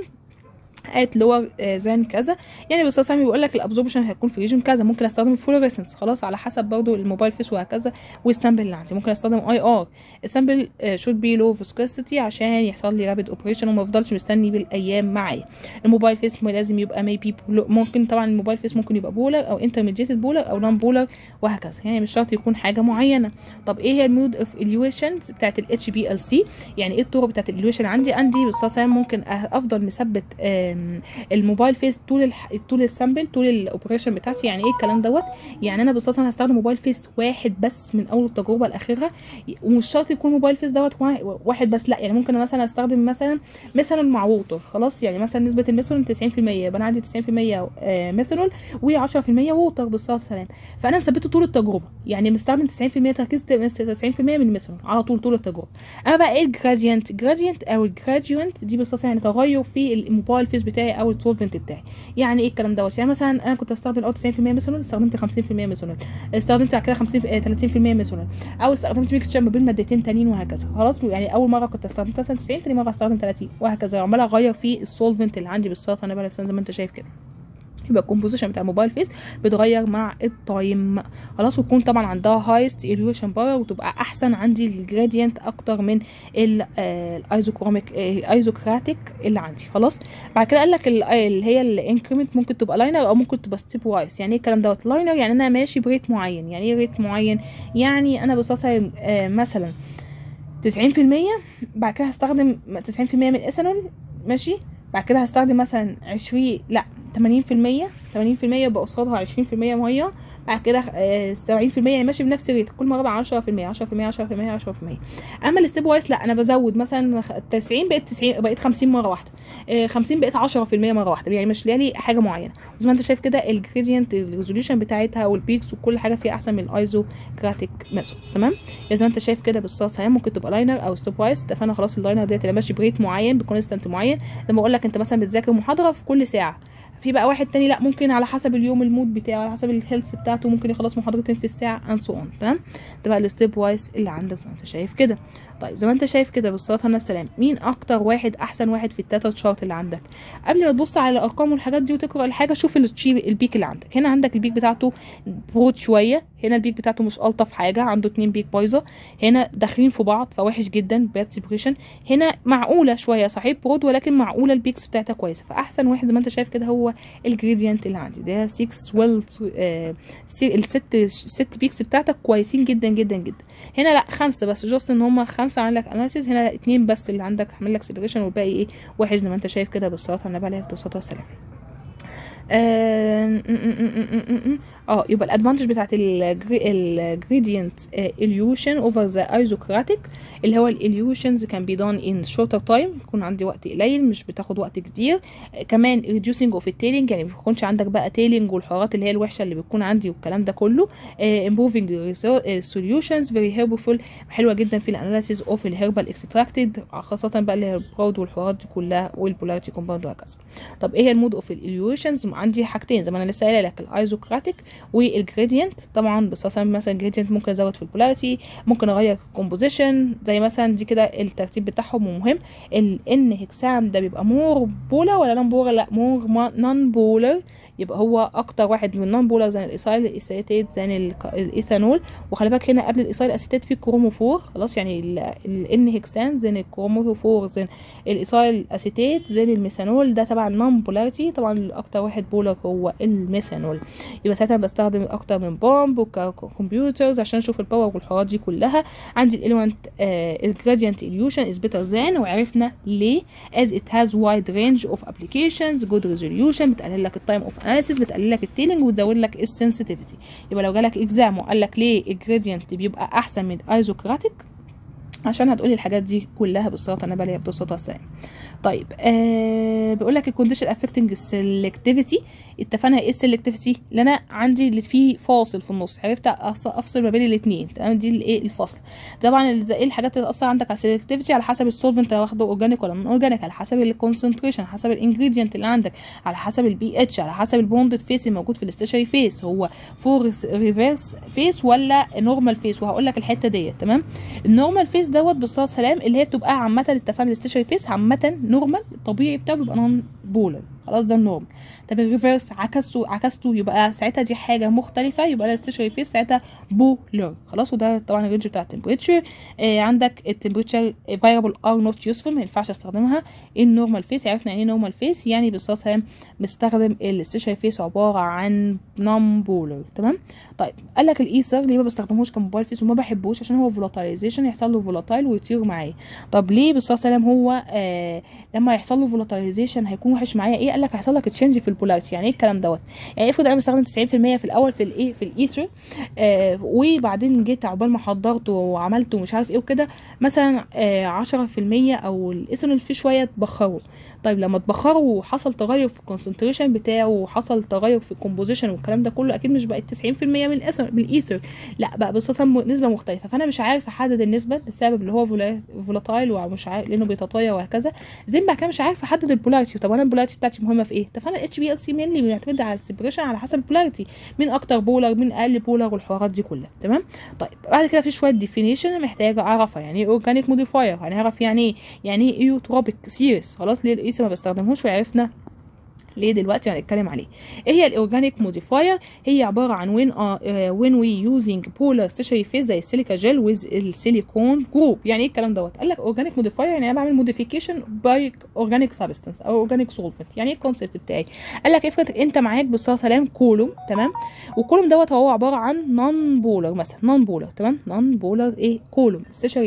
ات لور ذان كذا يعني باستاذ سامي بيقول لك الابزوربشن هيكون في ريجن كذا ممكن استخدم الفلوريسنس خلاص على حسب برضو الموبايل فيس وهكذا والسامبل اللي عندي ممكن استخدم اي ار السامبل شود بي لو فيسكوسيتي عشان يحصل لي رابيد اوبريشن وما افضلش مستني بالايام معايا الموبايل فيس لازم يبقى ميبي ممكن طبعا الموبايل فيس ممكن يبقى بولر او انترميديتد بولر او نون بولر وهكذا يعني مش شرط يكون حاجه معينه طب ايه هي المود اوف اليويشنز بتاعت الاتش بي ال سي يعني ايه الطرق بتاعت اليويشن عندي عندي باستاذ ممكن افضل مثبت الموبايل فيس طول الح... طول السامبل طول الاوبريشن بتاعتي يعني ايه الكلام دوت يعني انا بصراحه هستخدم موبايل فيس واحد بس من اول التجربه لاخرها ومش شرط يكون موبايل فيس دوت واحد بس لا يعني ممكن مثلا استخدم مثلا ميثانول مع ووتر خلاص يعني مثلا نسبه الميثانول 90% يبقى انا عندي 90% ميثانول و10% ووتر بالصلاه والسلام فانا مثبته طول التجربه يعني مستخدم 90% تركيز 90% من الميثانول على طول طول التجربه اما بقى ايه الجرادينت جرادينت او الجرادينت دي بالصلاه يعني تغير في الموبايل فيس بتاعي او السولفنت بتاعي يعني ايه الكلام دوت يعني مثلا انا كنت استخدم الاول 90% ميثانول استخدمت 50% ميثانول استخدمت بعد كده 50 30% ميثانول او استخدمت ميكس ما بين مادتين تانيين وهكذا خلاص يعني اول مره كنت استخدمت مثلا 90 تاني مره استخدم 30 وهكذا عماله اغير في السولفنت اللي عندي بالسلطه انا بقى زي ما انت شايف كده يبقى الكومبوزيشن بتاع الموبايل فيس بيتغير مع التايم خلاص وتكون طبعا عندها هايست ايليوشن باور وتبقى احسن عندي الجرادينت اكتر من الايزوكروميك ايزوكراتيك اللي عندي خلاص بعد كده قال لك اللي هي الانكريمنت ممكن تبقى لاينر او ممكن تبقى ستيب وايز يعني ايه الكلام دوت لاينر يعني انا ماشي بريت معين يعني ايه ريت معين يعني انا بصاصه مثلا 90% بعد كده هستخدم 90% من الايثانول ماشي بعد كده هستخدم مثلا 20 لا 80% 80% 80% يبقى قصادها 20% ميه بعد كده آه، 70% يعني ماشي بنفس الريت كل مره بقى 10% 10% 10% 10% اما الستيب وايز لا انا بزود مثلا 90 بقت 90 بقيت 50 مره واحده آه، 50 بقيت 10% مره واحده يعني مش ليالي حاجه معينه وزي ما انت شايف كده الجريدينت الريزوليوشن بتاعتها والبيكس وكل حاجه فيها احسن من الايزوكراتيك ميثود تمام زي ما انت شايف كده بالصلصه هي ممكن تبقى لاينر او ستيب وايز اتفقنا خلاص اللاينر ديت اللي ماشي بريت معين بكونستانت معين لما اقول لك انت مثلا بتذاكر محاضره في كل ساعه في بقى واحد تاني لا ممكن على حسب اليوم المود بتاعه على حسب الهيلث بتاعته ممكن يخلص محاضرتين في الساعه اند سو اون تمام ده بقى الستيب وايز اللي عندك زي ما انت شايف كده طيب زي ما انت شايف كده بالصلاه على السلام مين اكتر واحد احسن واحد في التاتا تشارت اللي عندك قبل ما تبص على الارقام والحاجات دي وتقرا الحاجه شوف التشيب البيك اللي عندك هنا عندك البيك بتاعته برود شويه هنا البيك بتاعته مش الطف حاجه عنده اتنين بيك بايظه هنا داخلين في بعض فوحش جدا باد سيبريشن هنا معقوله شويه صحيح برود ولكن معقوله البيكس بتاعتها كويسه فاحسن واحد زي ما انت شايف كده هو الجريدينت اللي عندي ده 6 ويل آه الست الست بيكس بتاعتك كويسين جدا جدا جدا هنا لا خمسه بس جاست ان هم خمسه عامل لك اناليسيز هنا اتنين بس اللي عندك عامل لك سيبريشن والباقي ايه وحش زي ما انت شايف كده بالصلاه على النبي عليه الصلاه والسلام آه، م- م- م- م- م- اه يبقى الادفانتج بتاعت الجريدينت illusion اوفر ذا ايزوكراتيك اللي هو الاليوشنز كان بي دون ان شورتر تايم يكون عندي وقت قليل مش بتاخد وقت كتير آه، كمان reducing اوف التيلينج يعني ما بيكونش عندك بقى تيلينج والحوارات اللي هي الوحشه اللي بتكون عندي والكلام ده كله آه، improving solutions very helpful حلوه جدا في الاناليسيز اوف الهيربال اكستراكتد خاصه بقى اللي هي البراود والحوارات دي كلها والبولاريتي كومباوند وهكذا طب ايه هي المود اوف الاليوشنز عندي حاجتين زي ما انا لسه قايله لك الايزوكراتيك والجريدينت طبعا بس مثلا مثلا الجريدينت ممكن ازود في البولاريتي ممكن اغير كومبوزيشن زي مثلا دي كده الترتيب بتاعهم مهم الان هكسام ده بيبقى مور بولر ولا نون بولر لا مور نون بولر يبقى هو اكتر واحد من نون بولر زي الايسايل الاسيتات زي ال- الايثانول وخلي بالك هنا قبل الايسايل اسيتات في كروموفور خلاص يعني الان هكسان زي الكروموفور زي الايسايل اسيتات زي الميثانول ده تبع النون بولاريتي طبعا اكتر واحد بولر هو الميثانول يبقى ساعتها بستخدم اكتر من بومب وكمبيوترز عشان اشوف الباور والحوارات دي كلها عندي الاليمنت الجراديانت illusion is better than وعرفنا ليه as it has wide range of applications good resolution بتقلل لك التايم اوف اناليسيس بتقلل لك التيلينج وتزود لك السنسيتيفيتي يبقى لو جالك اكزام وقال لك ليه الجراديانت بيبقى احسن من ايزوكراتيك عشان هتقولي الحاجات دي كلها بالصوت انا بالي بصوتها السلام طيب آه بيقول لك الكونديشن افكتنج السلكتيفيتي اتفقنا ايه السلكتيفيتي اللي انا عندي اللي فيه فاصل في النص عرفت أص- افصل ما بين الاثنين تمام دي الايه الفصل طبعا ال- ايه الحاجات اللي تاثر عندك على السلكتيفيتي على حسب السولفنت واخده اورجانيك ولا من اورجانيك على حسب الكونسنتريشن على حسب الانجريدينت اللي عندك على حسب البي اتش على حسب البوندد فيس الموجود في الاستشاري فيس هو فور ريفيرس فيس ولا نورمال فيس وهقول لك الحته ديت تمام النورمال فيس دوت بالصلاه سلام اللي هي بتبقى عامه اتفقنا الاستشاري فيس عامه نورمال الطبيعي بتاعه بيبقى نون بولر خلاص ده النورمال طب الريفيرس عكسته عكسته يبقى ساعتها دي حاجه مختلفه يبقى الاستشاري فيس ساعتها بولر خلاص وده طبعا الرينج بتاع التمبريتشر آه عندك التمبريتشر فايربل ار نوت يوسفل ما ينفعش استخدمها النورمال فيس عرفنا يعني ايه نورمال فيس يعني بالصلاه سلام بستخدم الاستشاري فيس عباره عن نون بولر تمام طيب قال لك الايثر ليه ما بستخدموش كموبايل فيس وما بحبوش عشان هو فولاتايزيشن يحصل له فولاتايل ويطير معايا طب ليه بالصلاه سلام هو آه لما يحصل له فولاتايزيشن هيكون وحش معايا ايه قال لك هيحصل لك تشينج في البولاريتي يعني ايه الكلام دوت يعني افرض انا بستخدم 90% في الاول في الايه في الايثر آه وبعدين جيت عقبال ما حضرته وعملته ومش عارف ايه وكده مثلا آه 10% او الايثانول فيه شويه تبخره طيب لما تبخره وحصل تغير في الكونسنتريشن بتاعه وحصل تغير في الكومبوزيشن والكلام ده كله اكيد مش بقت 90% من الإيثر من الايثر لا بقى بصوصا نسبه مختلفه فانا مش عارف احدد النسبه لسبب اللي هو فولاتايل ومش عارف لانه بيتطاير وهكذا زي ما كان مش عارف احدد البولاريتي طب انا البولاريتي بتاعتي مهمه في ايه اتفقنا اتش بي ال سي مينلي بيعتمد على السبريشن على حسب البولاريتي مين اكتر بولر مين اقل بولر والحوارات دي كلها تمام طيب بعد كده في شويه ديفينيشن محتاجه اعرفها يعني ايه اورجانيك موديفاير هنعرف يعني ايه يعني ايه ايوتروبيك سيريس خلاص ليه الايثر ما بستخدمهوش وعرفنا ليه دلوقتي هنتكلم عليه ايه هي الاورجانيك موديفاير هي عباره عن وين وين وي يوزنج بولر ستيشري فيز زي السيليكا جيل ويز السيليكون جروب يعني ايه الكلام دوت قال لك اورجانيك موديفاير يعني انا بعمل موديفيكيشن باي اورجانيك سبستانس او اورجانيك سولفنت يعني ايه الكونسيبت بتاعي قال لك افرض انت معاك بالصلاه سلام كولوم تمام والكولوم دوت هو عباره عن نون بولر مثلا نون بولر تمام نون بولر ايه كولوم ستيشري فيز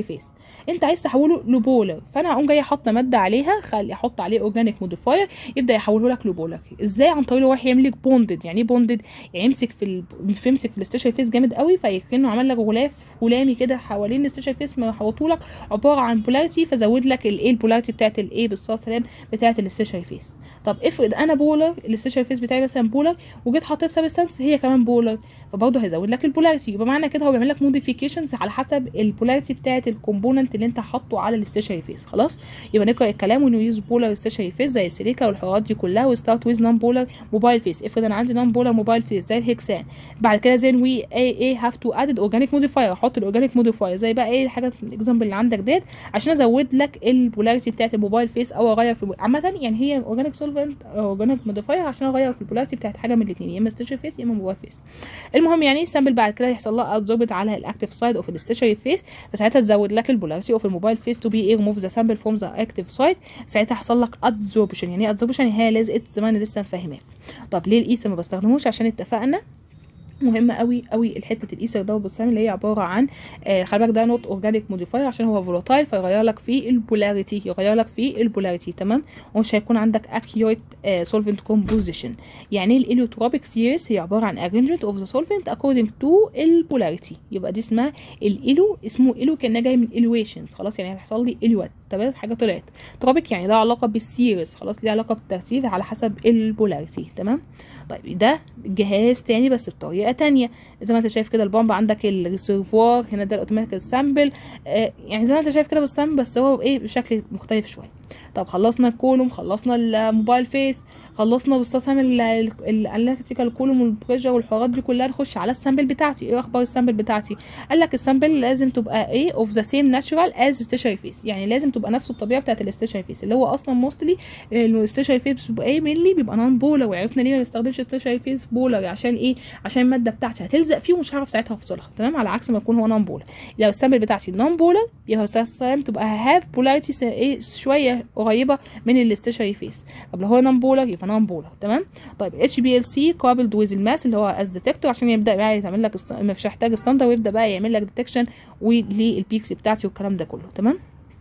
انت عايز تحوله لبولر فانا هقوم جايه حاطه ماده عليها خلي احط عليه اورجانيك موديفاير يبدا يحوله لك لبولر ازاي عن طريق واحد يعمل لك بوندد يعني ايه بوندد يعني يمسك في ال... يمسك في الاستيشن فيس جامد قوي فكانه عمل لك غلاف هلامي كده حوالين الاستيشن فيس محوطه لك عباره عن بولاريتي فزود لك الايه البولاريتي بتاعت الايه بالصلاه والسلام بتاعت الاستيشن فيس طب افرض انا بولر الاستيشن فيس بتاعي مثلا بولر وجيت حطيت سبستانس هي كمان بولر فبرضه هيزود لك البولاريتي يبقى معنى كده هو بيعمل لك موديفيكيشنز على حسب البولاريتي بتاعت الكومبوننت اللي انت حاطه على الاستيشن فيس خلاص يبقى نقرا الكلام ونو يوز بولر استيشن فيس زي السيليكا والحوارات دي كلها وستارت ويز نون بولر موبايل فيس افرض انا عندي نون بولر موبايل فيس زي الهكسان بعد كده زي وي اي اي هاف تو ادد اورجانيك موديفاير احط الاورجانيك موديفاير زي بقى ايه الحاجه الاكزامبل اللي عندك ديت عشان ازود لك البولاريتي بتاعت الموبايل فيس او اغير في عامه يعني هي اورجانيك سولفنت او اورجانيك موديفاير عشان اغير في البولاريتي بتاعت حاجه من الاثنين يا اما ستيشن فيس يا اما موبايل فيس المهم يعني السامبل بعد كده يحصل لها ادزوربت على الاكتيف سايد اوف الاستيشن فيس فساعتها تزود لك البولاريتي اوف الموبايل فيس تو بي ايه ريموف ذا سامبل فروم ذا اكتيف سايد ساعتها حصل لك ادزوربشن يعني ايه ادزوربشن هي لزقت زي ما انا لسه مفهماك طب ليه الايثر ما بستخدموش عشان اتفقنا مهمه قوي قوي الحته الايثر ده بالسام اللي هي عباره عن آه خلي بالك ده نوت اورجانيك موديفاير عشان هو فولاتايل فيغير لك في البولاريتي يغير لك في البولاريتي تمام ومش هيكون عندك اكيوريت سولفنت كومبوزيشن يعني الاليوتروبيك سيريس هي عباره عن arrangement اوف ذا سولفنت according to البولاريتي يبقى دي اسمها الالو اسمه الو كانها جاي من الويشنز خلاص يعني هيحصل لي الوات تمام حاجه طلعت تروبيك يعني ده علاقه بالسيريس خلاص ليه علاقه بالترتيب على حسب البولاريتي تمام طيب ده جهاز تاني بس بطريقه تانية زي ما انت شايف كده البامب عندك الريسيرفوار هنا ده الاوتوماتيك سامبل آه يعني زي ما انت شايف كده بالسامبل بس هو بايه بشكل مختلف شويه طب خلصنا الكولوم خلصنا الموبايل فيس خلصنا باستخدام الاناليتيكال كولوم والبريشر والحوارات دي كلها نخش على السامبل بتاعتي ايه اخبار السامبل بتاعتي قال لك السامبل لازم تبقى ايه اوف ذا سيم ناتشورال از ستيشن فيس يعني لازم تبقى نفس الطبيعه بتاعت الاستيشن فيس اللي هو اصلا موستلي الاستيشن فيس بيبقى ايه مينلي بيبقى نون بولر وعرفنا ليه ما بنستخدمش استيشن فيس بولر عشان ايه عشان الماده بتاعتي هتلزق فيه ومش هعرف ساعتها افصلها تمام على عكس ما يكون هو نون بولر لو السامبل بتاعتي نون بولر يبقى السام تبقى هاف بولاريتي ايه شويه قريبه من الاستيشن فيس طب لو هو نون بولر يبقى نون بولر تمام طيب اتش بي ال سي قابل ويز الماس اللي هو از ديتكتور عشان يبدا بقى يعمل لك است... مش هيحتاج ستاندر ويبدا بقى يعمل لك ديتكشن وللبيكس بتاعتي والكلام ده كله تمام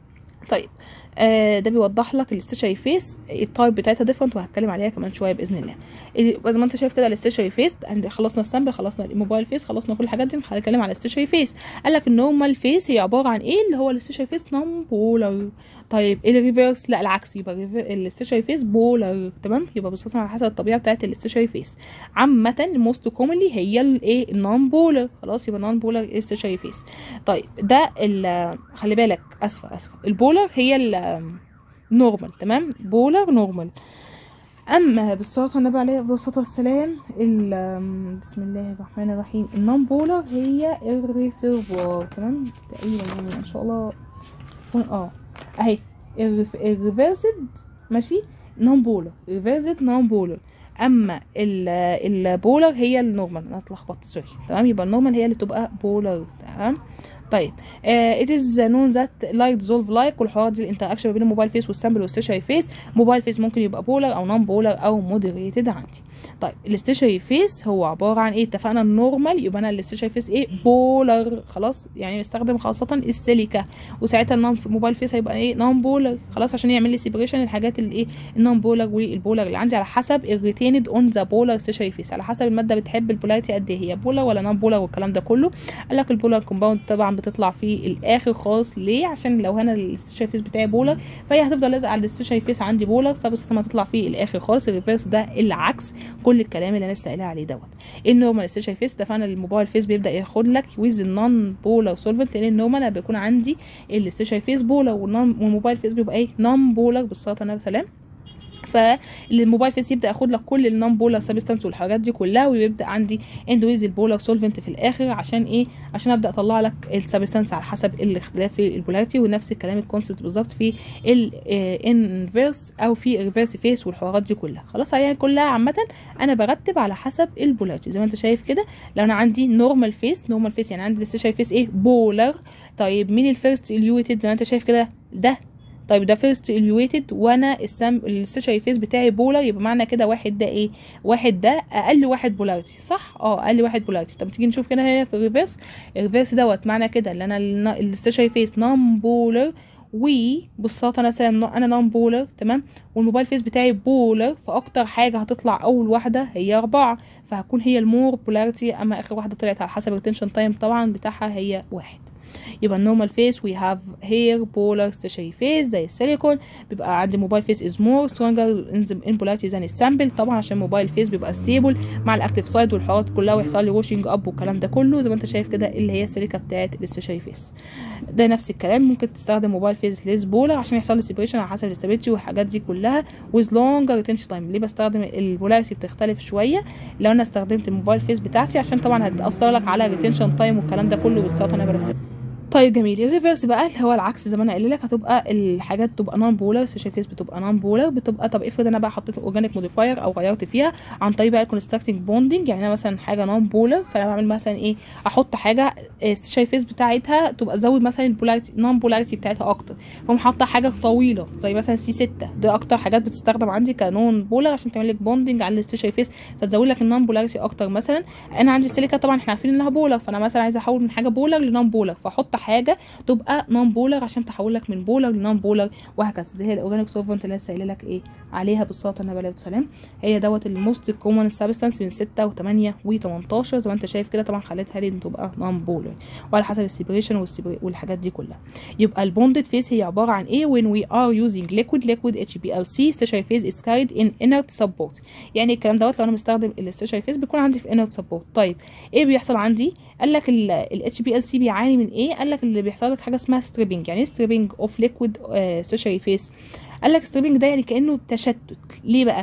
طيب آه ده بيوضح لك الاستيشن فيس التايب بتاعتها ديفرنت وهتكلم عليها كمان شويه باذن الله زي ما انت شايف كده الاستيشن فيس عند خلصنا السامبل خلصنا الموبايل فيس خلصنا كل الحاجات دي هنتكلم على الاستيشن فيس قال لك النورمال فيس هي عباره عن ايه اللي هو الاستيشن فيس نون بولر طيب الريفرس لا العكس يبقى الاستيشن فيس بولر تمام يبقى بصينا على حسب الطبيعه بتاعت الاستيشن فيس عامه موست كومنلي هي الايه النون بولر خلاص يبقى نون بولر استيشن فيس طيب ده خلي بالك اسفه اسفه البولر هي نورمال تمام بولر نورمال اما بالصلاه على النبي عليه افضل الصلاه والسلام بسم الله الرحمن الرحيم النون بولر هي الريسيرفوار تمام تقريبا يعني ان شاء الله اه اهي الريفرسد ماشي نون بولر ريفرسد نون بولر اما البولر هي النورمال انا اتلخبطت سوري تمام يبقى النورمال هي اللي تبقى بولر تمام طيب ات از نون ذات لايك ديزولف لايك والحوارات دي الانتراكشن ما بين الموبايل فيس والسامبل والستيشن فيس موبايل فيس ممكن يبقى بولر او نون بولر او مودريتد عندي طيب الاستيشن فيس هو عباره عن ايه اتفقنا النورمال يبقى انا الاستيشن فيس ايه بولر خلاص يعني بستخدم خاصه السيليكا وساعتها النون موبايل فيس هيبقى ايه نون بولر خلاص عشان يعمل لي سيبريشن الحاجات اللي ايه النون بولر والبولر اللي عندي على حسب الريتيند اون ذا بولر ستيشن فيس على حسب الماده بتحب البولاريتي قد ايه هي بولر ولا نون بولر والكلام ده كله قال لك البولر كومباوند طبعا بتطلع في الاخر خالص ليه عشان لو انا الاستيشن فيس بتاعي بولر فهي هتفضل لازقه على الاستيشن فيس عندي بولر فبس لما تطلع في الاخر خالص الريفرس ده العكس كل الكلام اللي انا لسه قايلها عليه دوت النورمال استيشن فيس اتفقنا الموبايل فيس بيبدا ياخد لك ويز النون بولر سولفنت لان النورمال انا بيكون عندي الاستيشن فيس بولر والموبايل فيس بيبقى ايه نون بولر بالصلاه على النبي سلام فالموبايل فيس يبدا ياخد لك كل النون بولر سبستانس والحاجات دي كلها ويبدا عندي اندويز البولر سولفنت في الاخر عشان ايه عشان ابدا اطلع لك السبستانس على حسب الاختلاف في البولاريتي ونفس الكلام الكونسبت بالظبط في الانفيرس او في الريفرس فيس والحوارات دي كلها خلاص يعني كلها عامه انا برتب على حسب البولاريتي زي ما انت شايف كده لو انا عندي نورمال فيس نورمال فيس يعني عندي لسه شايف فيس ايه بولر طيب مين الفيرست اليوتد زي ما انت شايف كده ده طيب ده فيرست اليويتد وانا السام الستيشري فيس بتاعي بولر يبقى معنى كده واحد ده ايه واحد ده اقل واحد بولاريتي صح اه اقل واحد بولاريتي طب تيجي نشوف كده هنا في الريفرس الريفرس دوت معنى كده ان انا الستيشري فيس نون بولر وبالصوت انا مثلا انا نون بولر تمام والموبايل فيس بتاعي بولر فاكتر حاجه هتطلع اول واحده هي أربعة فهتكون هي المور بولاريتي اما اخر واحده طلعت على حسب الريتنشن تايم طبعا بتاعها هي واحد يبقى النورمال فيس وي هاف هير بولار ستيشري فيس زي السيليكون بيبقى عندي موبايل فيس از مور سترونجر ان بولاريتي ذان السامبل طبعا عشان موبايل فيس بيبقى ستيبل مع الاكتيف سايد والحوارات كلها ويحصل لي واشنج اب والكلام ده كله زي ما انت شايف كده اللي هي السيليكا بتاعت الستيشري فيس ده نفس الكلام ممكن تستخدم موبايل فيس ليس بولر عشان يحصل لي سيبريشن على حسب الاستابيليتي والحاجات دي كلها ويز لونجر ريتنشن تايم ليه بستخدم البولاريتي بتختلف شويه لو انا استخدمت الموبايل فيس بتاعتي عشان طبعا هتاثر لك على الريتنشن تايم والكلام ده كله بالظبط انا برسمه طيب جميل الريفرس بقى اللي هو العكس زي ما انا قايل لك هتبقى الحاجات تبقى نون بولر السيشن فيس بتبقى نون بولر بتبقى طب افرض انا بقى حطيت اورجانيك موديفاير او غيرت فيها عن طريق بقى الكونستراكتنج بوندنج يعني انا مثلا حاجه نون بولر فانا بعمل مثلا ايه احط حاجه السيشن فيس بتاعتها تبقى تزود مثلا البولاريتي نون بولاريتي بتاعتها اكتر فاقوم حاطه حاجه طويله زي مثلا سي 6 ده اكتر حاجات بتستخدم عندي كنون بولر عشان تعمل لك بوندنج على السيشن فيس فتزود لك النون بولاريتي اكتر مثلا انا عندي السيليكا طبعا احنا عارفين انها بولر فانا مثلا عايزه احول من حاجه بولر لنون بولر فاحط حاجه تبقى نون بولر عشان تحول لك من بولر لنون بولر وهكذا دي هي الاورجانيك سولفنت اللي لسه قايله لك ايه عليها بالصوت انا بلاغ سلام هي دوت الموست كومن سبستانس من 6 و8 و18 زي ما انت شايف كده طبعا خليتها لي تبقى نون بولر وعلى حسب السيبريشن والحاجات دي كلها يبقى البوندد فيس هي عباره عن ايه when we are using liquid liquid HPLC stationary phase is carried in inert support يعني الكلام دوت لو انا مستخدم الاستيشنري فيس بيكون عندي في inert support طيب ايه بيحصل عندي قال لك ال HPLC بيعاني من ايه قال لك اللي بيحصل لك حاجه اسمها ستريبنج يعني ايه ستريبنج اوف ليكويد ستيشنري فيس قال لك ستريبنج ده يعني كانه تشتت ليه بقى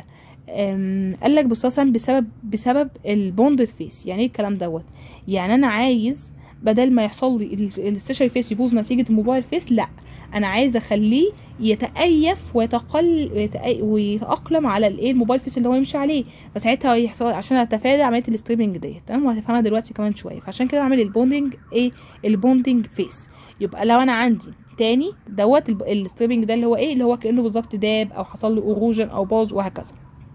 قال لك بصاصا بسبب بسبب البوندد فيس يعني ايه الكلام دوت يعني انا عايز بدل ما يحصل لي الستيشنري فيس يبوظ نتيجه الموبايل فيس لا انا عايزه اخليه يتأيف ويتقل ويتأقلم على الايه الموبايل فيس اللي هو يمشي عليه فساعتها يحصل عشان اتفادى عمليه الستريبنج ديت تمام وهتفهمها دلوقتي كمان شويه فعشان كده اعمل البوندنج ايه البوندنج فيس يبقى لو انا عندي تاني دوت الستريبنج ده اللي هو ايه اللي هو كانه بالظبط داب او حصل له اروجن او باظ وهكذا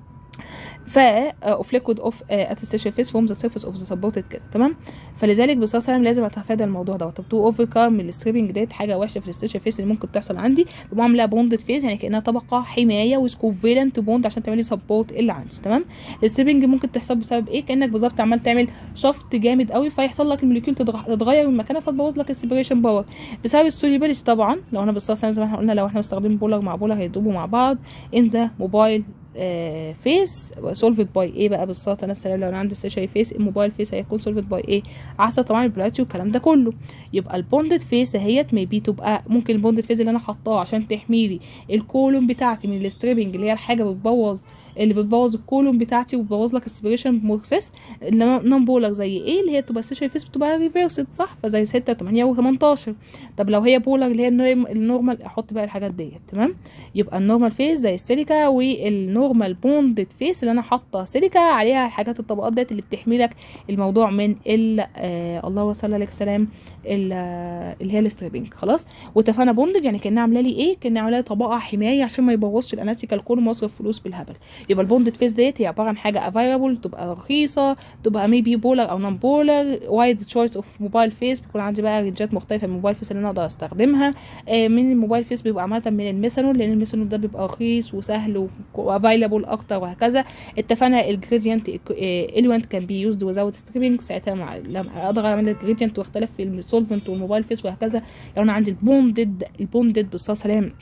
ف اوف ليكويد اوف اتستيشن فيس فروم ذا سيرفيس اوف ذا سبورتد كده تمام فلذلك بصراحه سلام لازم اتفادى الموضوع دوت طب تو اوفر كام الستريبنج ديت حاجه وحشه في الستيشن فيس اللي ممكن تحصل عندي تقوم عامله بوندد فيس يعني كانها طبقه حمايه وسكوفيلنت بوند عشان تعملي سبورت اللي عندي تمام الستريبنج ممكن تحصل بسبب ايه كانك بالظبط عمال تعمل شفط جامد قوي فيحصل لك الموليكيول تتغير من مكانها فتبوظ لك السيبريشن باور بسبب السوليبيليتي طبعا لو انا بصراحه زي ما احنا قلنا لو احنا مستخدمين بولر مع بولر هيدوبوا مع بعض ان ذا موبايل آه فيس سولفد باي ايه بقى بالظبط نفس لو انا عندي ستيشنري فيس الموبايل فيس هيكون سولفد باي ايه عسى طبعا البلاتي والكلام ده كله يبقى البوندد فيس اهيت ميبي تبقى ممكن البوندد فيس اللي انا حطاه عشان تحميلي الكولوم بتاعتي من الستريبنج اللي هي الحاجه بتبوظ اللي بتبوظ الكولوم بتاعتي وبتبوظ لك السبريشن بروسيس نون بولر زي ايه اللي هي بتبقى ستيشنري فيس بتبقى ريفيرسد صح فزي 6 8 و18 طب لو هي بولر اللي هي النورمال احط بقى الحاجات ديت تمام يبقى النورمال فيس زي السيليكا والنورمال بوندد فيس اللي انا حاطه سيليكا عليها الحاجات الطبقات ديت اللي بتحمي لك الموضوع من ال آه الله صل عليك سلام اللي هي الستريبنج خلاص واتفقنا بوندد يعني كانها عامله لي ايه كانها عامله لي طبقه حمايه عشان ما يبوظش الاناتيكال كولوم واصرف فلوس بالهبل يبقى البوندد فيس ديت هي عباره عن حاجه افايلبل تبقى رخيصه تبقى ميبي بولر او نون بولر وايد تشويس اوف موبايل فيس بيكون عندي بقى رينجات مختلفه من الموبايل فيس اللي انا اقدر استخدمها آه من الموبايل فيس بيبقى عامه من الميثانول لان الميثانول ده بيبقى رخيص وسهل وافايلبل اكتر وهكذا اتفقنا الجريدينت الوينت كان بي يوزد وزاوت ستريبنج ساعتها مع لما اقدر اعمل الجريدينت واختلف في السولفنت والموبايل فيس وهكذا لو انا عندي البوندد البوندد بالصلاه سلام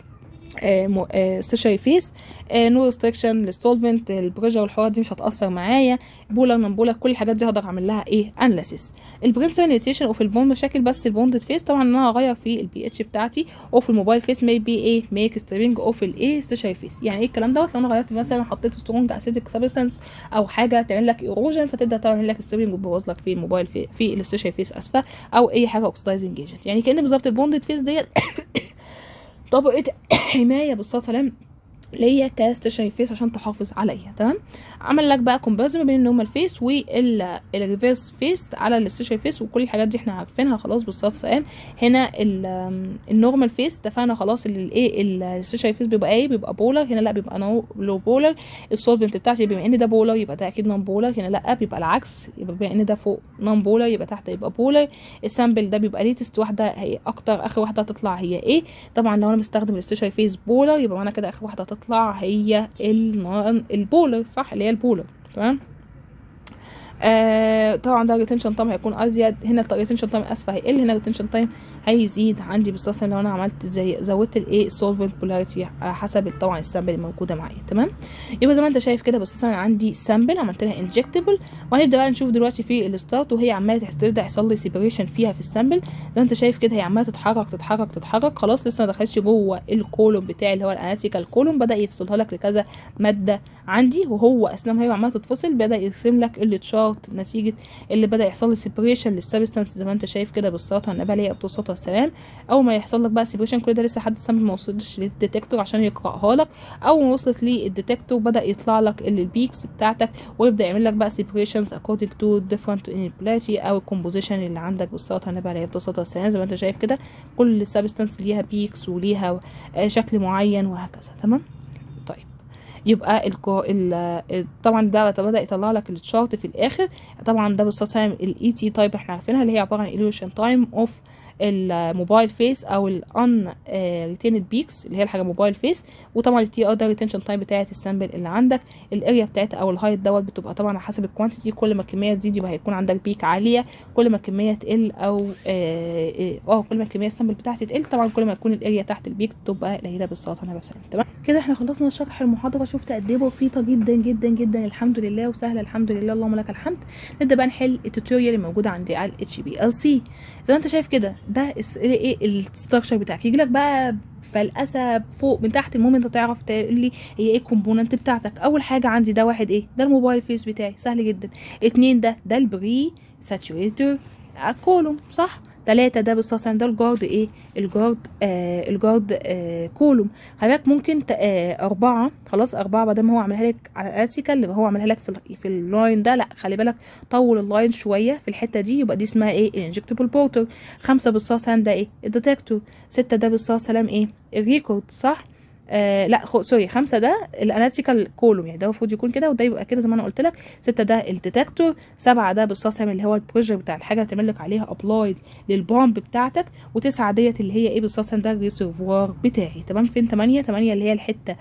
ستيشنري فيس نو ريستريكشن للسولفنت البريشر والحوارات دي مش هتاثر معايا بولر من بولر كل الحاجات دي هقدر اعمل لها ايه اناليسيس البرنسبل نيتيشن اوف البوند مشاكل بس البوندد فيس طبعا ان انا هغير في البي اتش بتاعتي اوف الموبايل فيس مي بي ايه ميك سترينج اوف الايه ستيشنري فيس يعني ايه الكلام دوت لو انا غيرت مثلا حطيت سترونج اسيدك سبستانس او حاجه تعمل لك ايروجن فتبدا تعمل لك سترينج وتبوظ لك في الموبايل في, في الستيشنري فيس اسفه او اي حاجه اوكسدايزنج ايجنت يعني كان بالظبط البوندد فيس ديت طبقه حمايه بالصلاه سلام ليا كاستيشنري فيس عشان تحافظ عليا تمام عمل لك بقى كومباريزن ما بين النورمال فيس والريفيرس فيس على الاستيشنري فيس وكل الحاجات دي احنا عارفينها خلاص بالظبط سلام هنا النورمال فيس اتفقنا خلاص الايه الاستيشنري فيس بيبقى ايه بيبقى بولر هنا لا بيبقى نو لو بولر السولفنت بتاعتي بما ان ده بولر يبقى ده اكيد نون بولر هنا لا بيبقى العكس يبقى بما ان ده فوق نون بولر يبقى تحت يبقى بولر السامبل ده بيبقى ليتست واحده هي اكتر اخر واحده هتطلع هي ايه طبعا لو انا مستخدم الاستيشنري فيس بولر يبقى انا كده اخر واحده هتطلع هي البولر صح اللي هي البولر تمام آه طبعا ده الريتنشن تايم هيكون ازيد هنا الريتنشن تايم اسفه هيقل هنا الريتنشن تايم هيزيد عندي بالظبط لو انا عملت زي زودت الايه السولفنت بولاريتي على حسب طبعا السامبل اللي موجوده معايا تمام يبقى زي ما انت شايف كده بس انا عندي سامبل عملت لها انجكتبل وهنبدا بقى نشوف دلوقتي في الستارت وهي عماله تبدا يحصل لي سيبريشن فيها في السامبل زي ما انت شايف كده هي عماله تتحرك تتحرك تتحرك خلاص لسه ما دخلتش جوه الكولوم بتاعي اللي هو الاناتيكال كولوم بدا يفصلها لك لكذا ماده عندي وهو اثناء ما هي عماله تتفصل بدا يرسم لك التشارت نتيجه اللي بدا يحصل لي سيبريشن للسبستانس زي ما انت شايف كده بالصلاه والنبي عليه الصلاه والسلام اول ما يحصل لك بقى سيبريشن كل ده لسه حد السامبل ما وصلش للديتكتور عشان يقراها لك اول ما وصلت للديتكتور بدا يطلع لك البيكس بتاعتك ويبدا يعمل لك بقى سيبريشنز according to different inability او الكومبوزيشن اللي عندك بالصلاه والنبي عليه الصلاه والسلام زي ما انت شايف كده كل سبستانس ليها بيكس وليها شكل معين وهكذا تمام طيب يبقى الكو... ال... طبعا ده بدا يطلع لك الشارت في الاخر طبعا ده بالصلاه الاي تي تايب احنا عارفينها اللي هي عباره عن illusion تايم اوف الموبايل فيس او الان ريتيند بيكس اللي هي الحاجه موبايل فيس وطبعا التي ار ده ريتنشن تايم بتاعه السامبل اللي عندك الاريا بتاعتها او الهايت دوت بتبقى طبعا على حسب الكوانتيتي كل ما الكميه تزيد يبقى هيكون عندك بيك عاليه كل ما الكميه تقل او اه, آه كل ما الكميه السامبل بتاعتي تقل طبعا كل ما يكون الاريا تحت البيك تبقى قليله بالصلاه على النبي تمام كده احنا خلصنا شرح المحاضره شفت قد ايه بسيطه جدا جدا جدا الحمد لله وسهله الحمد لله اللهم لك الحمد نبدا بقى نحل التوتوريال اللي موجوده عندي على الاتش بي ال سي زي ما انت شايف كده ده ايه الستراكشر بتاعك يجي لك بقى فلقسه فوق من تحت المهم انت تعرف تقول لي هي ايه الكومبوننت بتاعتك اول حاجه عندي ده واحد ايه ده الموبايل فيس بتاعي سهل جدا اتنين ده ده البري ساتوريتور كولوم صح تلاتة ده بالصلصة ده الجارد ايه الجارد آه الجارد آه كولوم حضرتك ممكن آه أربعة خلاص أربعة بعد ما هو عملها لك على اتيكال هو عملها لك في, في اللاين ده لا خلي بالك طول اللاين شوية في الحتة دي يبقى دي اسمها ايه الانجكتبل بورتر خمسة بالصلصة ده ايه الديتكتور ستة ده بالصلصة سلام ايه الريكورد صح آه لا خو سوري خمسة ده الاناتيكال كولوم يعني ده المفروض يكون كده وده يبقى كده زي ما انا قلت لك ستة ده الديتكتور سبعة ده بالصلصة اللي هو البروجر بتاع الحاجة اللي تعمل لك عليها ابلايد للبامب بتاعتك وتسعة ديت اللي هي ايه بالصلصة ده الريسيرفوار بتاعي تمام فين تمانية تمانية اللي هي الحتة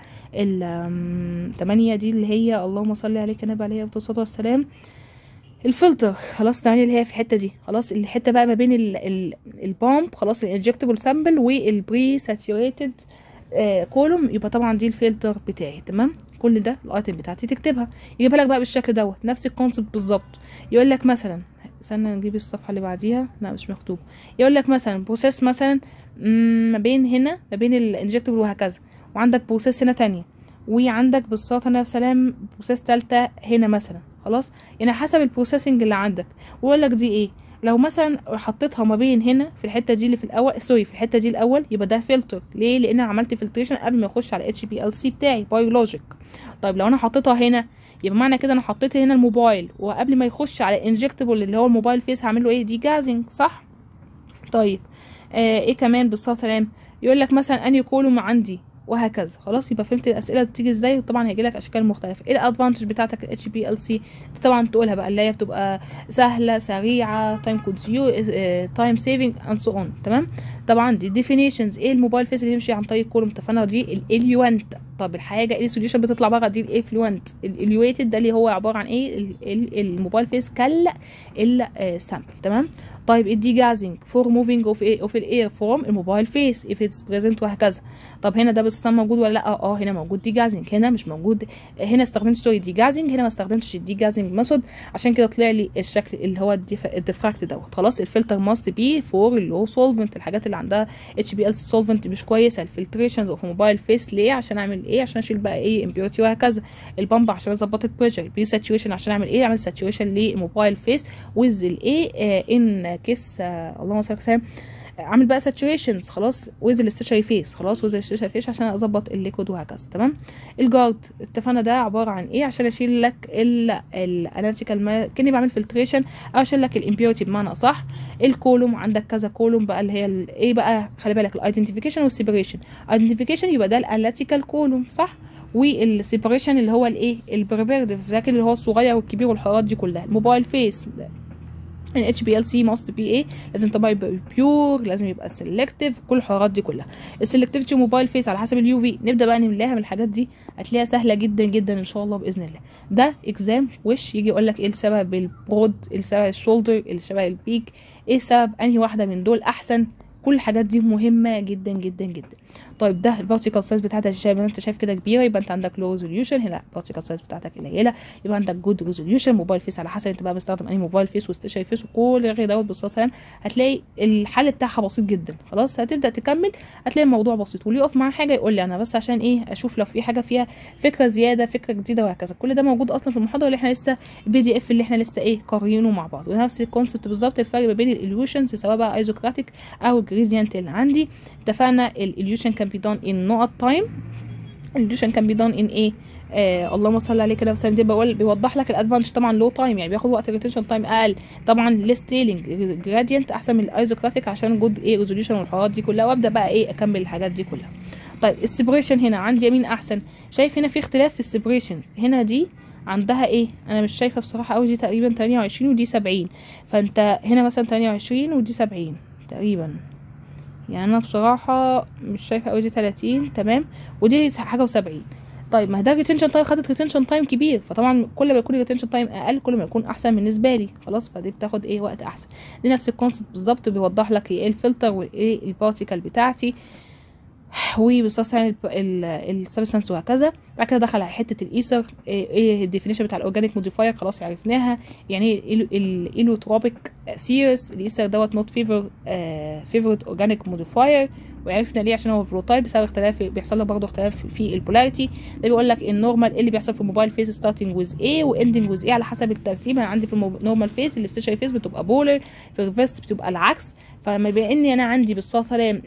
ال تمانية دي اللي هي اللهم صل عليك النبي عليه الصلاة والسلام الفلتر خلاص تمام اللي هي في الحته دي خلاص الحته بقى ما بين البامب خلاص الانجكتبل سامبل والبري ساتوريتد آه كولوم يبقى طبعا دي الفلتر بتاعي تمام كل ده الايتم بتاعتي تكتبها يجيبها لك بقى بالشكل دوت نفس الكونسبت بالظبط يقول لك مثلا استنى نجيب الصفحه اللي بعديها لا مش مكتوب يقول لك مثلا بروسيس مثلا ما بين هنا ما بين الانجكتبل وهكذا وعندك بروسيس هنا تانية وعندك بالصلاه على سلام بروسيس تالتة هنا مثلا خلاص يعني حسب البروسيسنج اللي عندك ويقول لك دي ايه لو مثلا حطيتها ما بين هنا في الحته دي اللي في الاول سوري في الحته دي الاول يبقى ده فلتر ليه لان انا عملت فلتريشن قبل ما يخش على اتش بي ال سي بتاعي بيولوجيك طيب لو انا حطيتها هنا يبقى معنى كده انا حطيت هنا الموبايل وقبل ما يخش على انجكتبل اللي هو الموبايل فيس هعمل له ايه دي جازنج صح طيب آه ايه كمان بالصلاه سلام يقول لك مثلا انهي كولوم عندي وهكذا خلاص يبقى فهمت الاسئله بتيجي ازاي وطبعا هيجي لك اشكال مختلفه ايه الادفانتج بتاعتك الاتش بي ال سي طبعا تقولها بقى اللي هي بتبقى سهله سريعه تايم كونسيو تايم سيفنج اند سو اون تمام طبعا دي ديفينيشنز ايه الموبايل فيس اللي بيمشي عن طريق كولوم اتفقنا دي الاليوانت طب الحاجه ايه السوليوشن بتطلع بره دي الافلوينت الاليويتد ده اللي هو عباره عن ايه الموبايل فيس كل السامبل تمام طيب الدي جازنج فور موفينج اوف ايه اوف الاير فروم الموبايل فيس اف اتس بريزنت وهكذا طب هنا ده بس موجود ولا لا اه هنا موجود دي جازنج هنا مش موجود هنا استخدمت سوري دي جازنج هنا ما استخدمتش الدي جازنج ميثود عشان كده طلع لي الشكل اللي هو الديفراكت دوت خلاص الفلتر ماست بي فور اللو سولفنت الحاجات اللي عندها اتش بي ال سولفنت مش كويسه الفلتريشنز اوف موبايل فيس ليه عشان اعمل ايه عشان اشيل بقى ايه امبيورتي وهكذا البامب عشان اظبط البريشر البري ساتوريشن عشان اعمل ايه اعمل ساتوريشن للموبايل فيس ويز الايه ان كيس اللهم صل وسلم اعمل بقى ساتوريشنز خلاص ويز الاستشاري فيس خلاص ويز الاستشاري فيس عشان اظبط الليكويد وهكذا تمام الجارد اتفقنا ده عباره عن ايه عشان اشيل لك الاناليتيكال ما... كاني بعمل فلتريشن او اشيل لك الامبيورتي بمعنى اصح الكولوم عندك كذا كولوم بقى اللي هي ال- ايه بقى خلي بالك الايدنتيفيكيشن والسيبريشن ايدنتيفيكيشن يبقى ده الاناليتيكال كولوم صح والسيبريشن اللي هو الايه البريبيرد لكن اللي هو الصغير والكبير والحوارات دي كلها الموبايل فيس ال اتش بي ال سي ماست بي ايه لازم طبعا يبقى بيور لازم يبقى سيلكتيف كل الحوارات دي كلها السلكتيفيتي موبايل فيس على حسب اليو في نبدا بقى نملاها من الحاجات دي هتلاقيها سهله جدا جدا ان شاء الله باذن الله ده اكزام وش يجي يقول لك ايه السبب البرود ايه السبب الشولدر ايه السبب البيك ايه السبب انهي واحده من دول احسن كل الحاجات دي مهمه جدا جدا جدا طيب ده البارتيكل سايز بتاعتك زي ما انت شايف كده كبيره يبقى انت عندك لو ريزوليوشن هنا البارتيكل سايز بتاعتك قليله يبقى عندك جود ريزوليوشن موبايل فيس على حسب انت بقى مستخدم انهي موبايل فيس وستيشن فيس وكل غير دوت بالصلاه والسلام هتلاقي الحل بتاعها بسيط جدا خلاص هتبدا تكمل هتلاقي الموضوع بسيط واللي يقف معاه حاجه يقول لي انا بس عشان ايه اشوف لو في حاجه فيها فكره زياده فكره جديده وهكذا كل ده موجود اصلا في المحاضره اللي احنا لسه البي دي اف اللي احنا لسه ايه قاريينه مع بعض ونفس الكونسبت بالظبط الفرق ما بين الاليوشنز سواء بقى ايزوكراتيك او الجريدينت اللي عندي اتفقنا الاليوشن كان بي دون ان نقط تايم الاليوشن كان بي دون ان ايه آه اللهم صل عليه كده وسلم ده بقول بيوضح لك الادفانتج طبعا لو تايم يعني بياخد وقت الريتنشن تايم اقل طبعا ليس تيلينج جرادينت احسن من الايزوكراتيك عشان جود ايه ريزوليوشن والحوارات دي كلها وابدا بقى ايه اكمل الحاجات دي كلها طيب السبريشن هنا عندي يمين احسن شايف هنا في اختلاف في السبريشن هنا دي عندها ايه انا مش شايفه بصراحه قوي دي تقريبا 28 ودي 70 فانت هنا مثلا 28 ودي 70 تقريبا يعني انا بصراحه مش شايفه قوي دي 30 تمام ودي حاجه و70 طيب ما ده ريتنشن تايم خدت ريتنشن تايم كبير فطبعا كل ما يكون ريتنشن تايم اقل كل ما يكون احسن بالنسبه لي خلاص فدي بتاخد ايه وقت احسن دي نفس الكونسيبت بالظبط بيوضح لك ايه الفلتر وايه البارتيكل بتاعتي وبالصلاه السبستانس وهكذا بعد كده دخل على حته الايثر ايه الديفينيشن بتاع الاورجانيك موديفاير خلاص عرفناها يعني ايه الايلوتروبيك سيريس الايثر دوت نوت فيفر فيفورت اورجانيك موديفاير وعرفنا ليه عشان هو فلوتايب بسبب اختلاف بيحصل له برضه اختلاف في البولاريتي ده بيقول لك النورمال ايه اللي بيحصل في الموبايل فيس ستارتنج ويز ايه واندنج ويز ايه على حسب الترتيب انا عندي في النورمال فيس الاستيشن فيس بتبقى بولر في الريفرس بتبقى العكس فلما يبقى اني انا عندي بالصلاه والسلام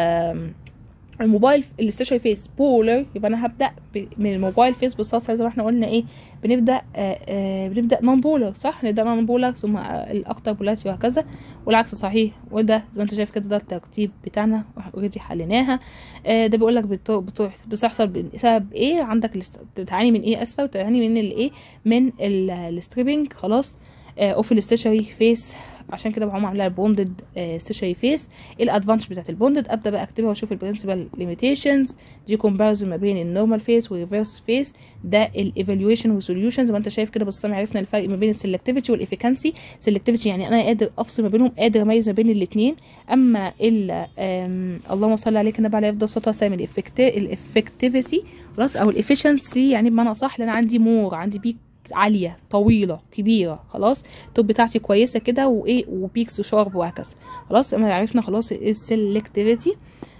الموبايل الاستيشن فيس بولر يبقى انا هبدا من الموبايل فيس بالصلاه زي ما احنا قلنا ايه بنبدا آآ آآ بنبدا نون بولر صح نبدا نون بولر ثم الاكتر بولاريتي وهكذا والعكس صحيح وده زي ما انت شايف كده ده الترتيب بتاعنا اوريدي حليناها ده بيقول لك بتحصل بسبب ايه عندك بتعاني من ايه اسفه وتعاني من الايه من الستريبنج خلاص اوف الاستشري فيس عشان كده بقوم عاملاها البوندد ستيشري فيس ايه الادفانتج بتاعت البوندد ابدا بقى اكتبها واشوف البرنسبل ليميتيشنز دي كومباريزون ما بين النورمال فيس والريفرس فيس ده الايفالويشن والسوليوشن زي ما انت شايف كده بالصم عرفنا الفرق ما بين السلكتيفيتي والافيكانسي سلكتيفيتي يعني انا قادر افصل ما بينهم قادر اميز ما بين الاثنين اما ال اللهم صل عليك النبي عليه افضل الصلاه والسلام الافكتيفيتي خلاص او الافشنسي يعني بمعنى صح لان انا عندي مور عندي بيك عاليه طويله كبيره خلاص التوب بتاعتي كويسه كده وايه وبيكس وشارب وهكذا خلاص اما عرفنا خلاص السلكتيفيتي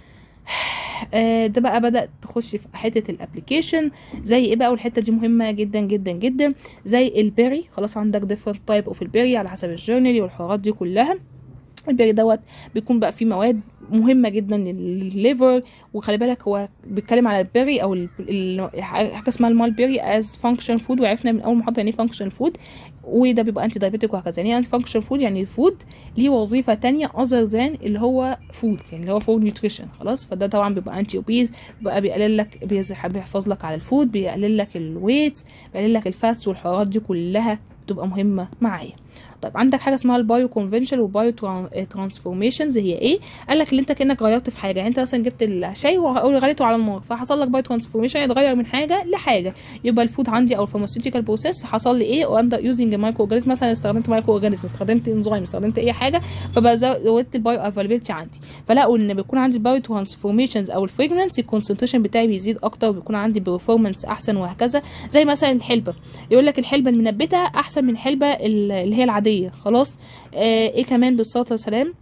آه ده بقى بدأ تخش في حتة الابليكيشن زي ايه بقى والحتة دي مهمة جدا جدا جدا زي البيري خلاص عندك different type of البيري على حسب الجورنالي والحوارات دي كلها البيري دوت بيكون بقى فيه مواد مهمه جدا للليفر وخلي بالك هو بيتكلم على البيري او ال ال حاجه اسمها المال بيري از فانكشن فود وعرفنا من اول محاضره يعني ايه فانكشن فود وده بيبقى انتي دايبيتيك وهكذا يعني فانكشن فود يعني فود ليه وظيفه تانية اذر ذان اللي هو فود يعني اللي هو فود نيوتريشن خلاص فده طبعا بيبقى انتي اوبيز بيبقى بيقلل لك بيحفظ لك على الفود بيقلل لك الويت بيقلل لك الفاتس والحوارات دي كلها بتبقى مهمه معايا طيب عندك حاجه اسمها البايو كونفنشن والبايو ترانسفورميشنز هي ايه قال لك اللي انت كانك غيرت في حاجه يعني انت مثلا جبت الشاي وغليته على النار فحصل لك بايو ترانسفورميشن يتغير من حاجه لحاجه يبقى الفود عندي او الفارماسيوتيكال بروسيس حصل لي ايه واندر يوزنج مايكرو اورجانيزم مثلا استخدمت مايكرو اورجانيزم استخدمت انزيم استخدمت اي حاجه فبقى زودت البايو افيلابيلتي عندي فلقوا ان بيكون عندي البايو ترانسفورميشنز او الفريجننس الكونسنتريشن بتاعي بيزيد اكتر وبيكون عندي برفورمانس احسن وهكذا زي مثلا الحلبه يقول لك الحلبه المنبته احسن من الحلبه اللي هي العاديه خلاص آه ايه كمان بالصلاه والسلام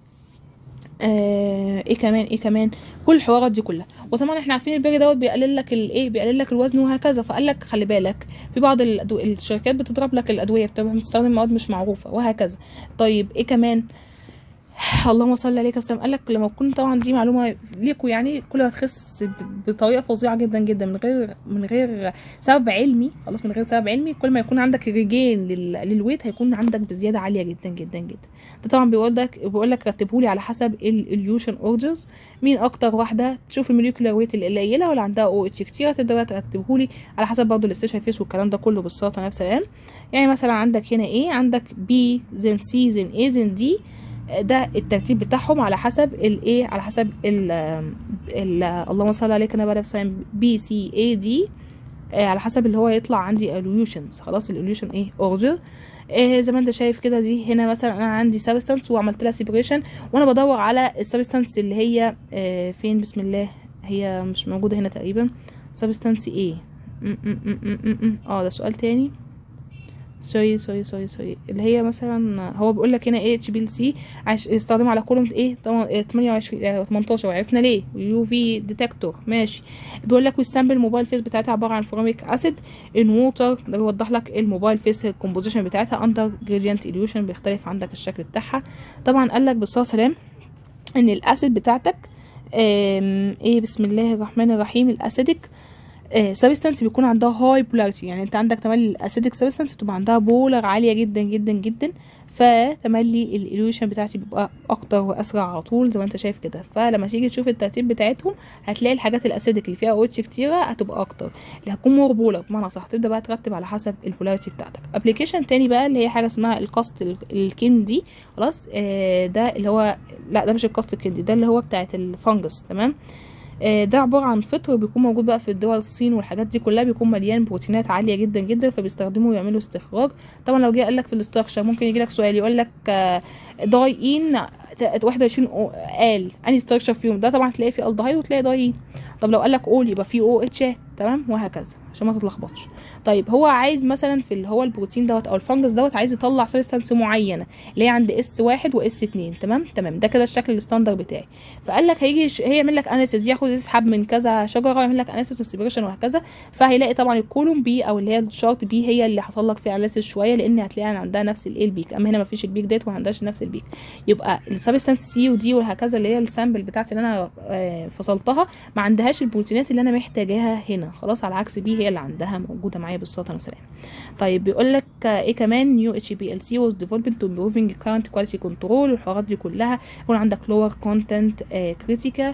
آه ايه كمان ايه كمان كل الحوارات دي كلها وطبعا احنا عارفين البيري دوت بيقلل لك الايه بيقلل لك الوزن وهكذا فقال لك خلي بالك في بعض الأدو... الشركات بتضرب لك الادويه بتبقى بتستخدم مواد مش معروفه وهكذا طيب ايه كمان اللهم صل عليك وسلم قال لك لما تكون طبعا دي معلومه ليكوا يعني كل ما تخس ب- بطريقه فظيعه جدا جدا من غير من غير سبب علمي خلاص من غير سبب علمي كل ما يكون عندك ريجين لل... للويت هيكون عندك بزياده عاليه جدا جدا جدا ده طبعا بيقول لك بيقول لك رتبهولي على حسب اليوشن اوردرز مين اكتر واحده تشوف الموليكولار ويت القليله ولا عندها او اتش كتير تقدر ترتبهولي على حسب برضه الاستيشن فيس والكلام ده كله بالسلطه نفس الكلام يعني مثلا عندك هنا ايه عندك بي زين سي زين اي زين دي ده الترتيب بتاعهم على حسب الايه على حسب ال ال اللهم صل عليك انا بقى في بي سي اي دي على حسب اللي هو يطلع عندي اليوشنز خلاص الاليوشن ايه اوردر إيه زي ما انت شايف كده دي هنا مثلا انا عندي سبستانس وعملت لها سيبريشن وانا بدور على السبستانس اللي هي إيه فين بسم الله هي مش موجوده هنا تقريبا سبستانس ايه م- م- م- م- م- م. اه ده سؤال تاني سوري سوري سوري سوري اللي هي مثلا هو بيقول لك هنا ايه اتش بي ال سي استخدمه على كولوم ايه 28 18 عرفنا ليه يو في ديتكتور ماشي بيقول لك والسامبل الموبايل فيس بتاعتها عباره عن فورميك اسيد ان ووتر ده بيوضح لك الموبايل فيس الكومبوزيشن بتاعتها اندر جريدينت اليوشن بيختلف عندك الشكل بتاعها طبعا قال لك بالصلاه والسلام ان الاسيد بتاعتك ايه بسم الله الرحمن الرحيم الاسيدك سبستانس بيكون عندها هاي بولاريتي يعني انت عندك تملي الاسيدك سبستانس بتبقى عندها بولر عاليه جدا جدا جدا فتملي الاليوشن بتاعتي بيبقى اكتر واسرع على طول زي ما انت شايف كده فلما تيجي تشوف الترتيب بتاعتهم هتلاقي الحاجات الاسيدك اللي فيها او اتش كتيره هتبقى اكتر اللي هتكون مور بولر بمعنى صح تبدا بقى ترتب على حسب البولاريتي بتاعتك ابلكيشن تاني بقى اللي هي حاجه اسمها الكاست الكندي خلاص آه ده اللي هو لا ده مش الكاست الكندي ده اللي هو بتاعت الفنجس تمام ده عبارة عن فطر بيكون موجود بقى في الدول الصين والحاجات دي كلها بيكون مليان بروتينات عالية جدا جدا فبيستخدموا يعملوا استخراج طبعا لو جه قال لك في الاستراكشر ممكن يجي لك سؤال يقول لك داي ان 21 قال انهي استراكشر فيهم ده طبعا تلاقي فيه الدهايد وتلاقي دايين طب لو قال لك اول يبقى فيه او اتشات تمام وهكذا عشان ما تتلخبطش طيب هو عايز مثلا في اللي هو البروتين دوت او الفنجس دوت عايز يطلع سبستانس معينه اللي هي عند اس واحد واس اتنين تمام تمام ده كده الشكل الستاندر بتاعي فقال لك هيجي ش... هيعمل لك اناليسيس ياخد يسحب من كذا شجره ويعمل لك اناليسيس وسيبريشن وهكذا فهيلاقي طبعا الكولوم بي او اللي هي الشارت بي هي اللي حصل لك فيها اناليسيس شويه لان هتلاقي عندها نفس الايه البيك اما هنا ما فيش البيك ديت وما عندهاش نفس البيك يبقى السبستانس سي ودي وهكذا اللي هي السامبل بتاعتي اللي انا آه فصلتها ما عندهاش البروتينات اللي انا محتاجاها هنا خلاص على عكس بي هي اللي عندها موجوده معايا بالصلاه والسلام طيب بيقول لك ايه كمان نيو اتش بي ال سي واز ديفلوبمنت تو امبروفينج كارنت كواليتي كنترول والحوارات دي كلها يكون عندك لور كونتنت كريتيكا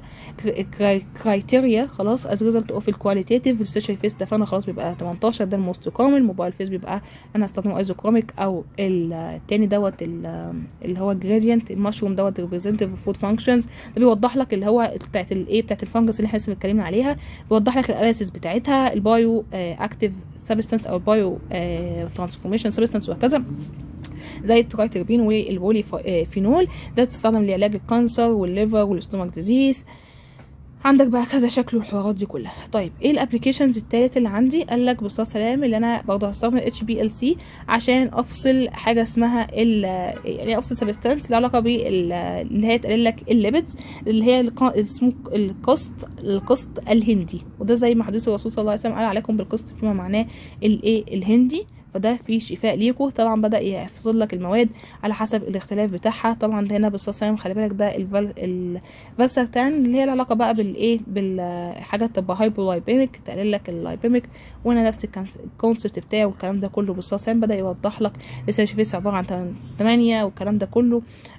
كرايتيريا خلاص از ريزلت اوف الكواليتيف السيشن فيس ده فانا خلاص بيبقى 18 ده الموست كومن الموبايل فيس بيبقى انا هستخدمه ايزوكروميك او التاني دوت اللي هو جريدينت المشروم دوت ريبريزنتيف فود فانكشنز ده بيوضح لك اللي هو بتاعت الايه بتاعت الفانجس اللي احنا لسه اتكلمنا عليها بيوضح لك الاناليسيس بتاعتها البايو اكتيف سبستانس او البايو ترانسفورميشن سبستانس وهكذا زي الترايتربين والبولي فينول ده بتستخدم لعلاج الكانسر والليفر والاستومك ديزيز عندك بقى كذا شكل والحوارات دي كلها طيب ايه الابلكيشنز التالت اللي عندي قال لك بالصلاه سلام اللي انا برضه هستخدم اتش بي ال سي عشان افصل حاجه اسمها ال يعني افصل سبستانس لها علاقه باللي هي تقلل لك الليبيدز اللي هي اسمه القسط القسط الهندي وده زي ما حديث الرسول صلى الله عليه وسلم قال عليكم بالقسط فيما معناه الايه الهندي فده فيه شفاء ليكوا طبعا بدا يفصل لك المواد على حسب الاختلاف بتاعها طبعا ده هنا بالصلاه خلي بالك ده الفالسرتان اللي هي العلاقه بقى بالايه بالحاجات تبقى هايبولايبيميك تقلل لك اللايبيميك وانا نفس الكونسبت بتاعه والكلام ده كله بالصلاه بدا يوضح لك السيشن فيس عباره عن 8 والكلام ده كله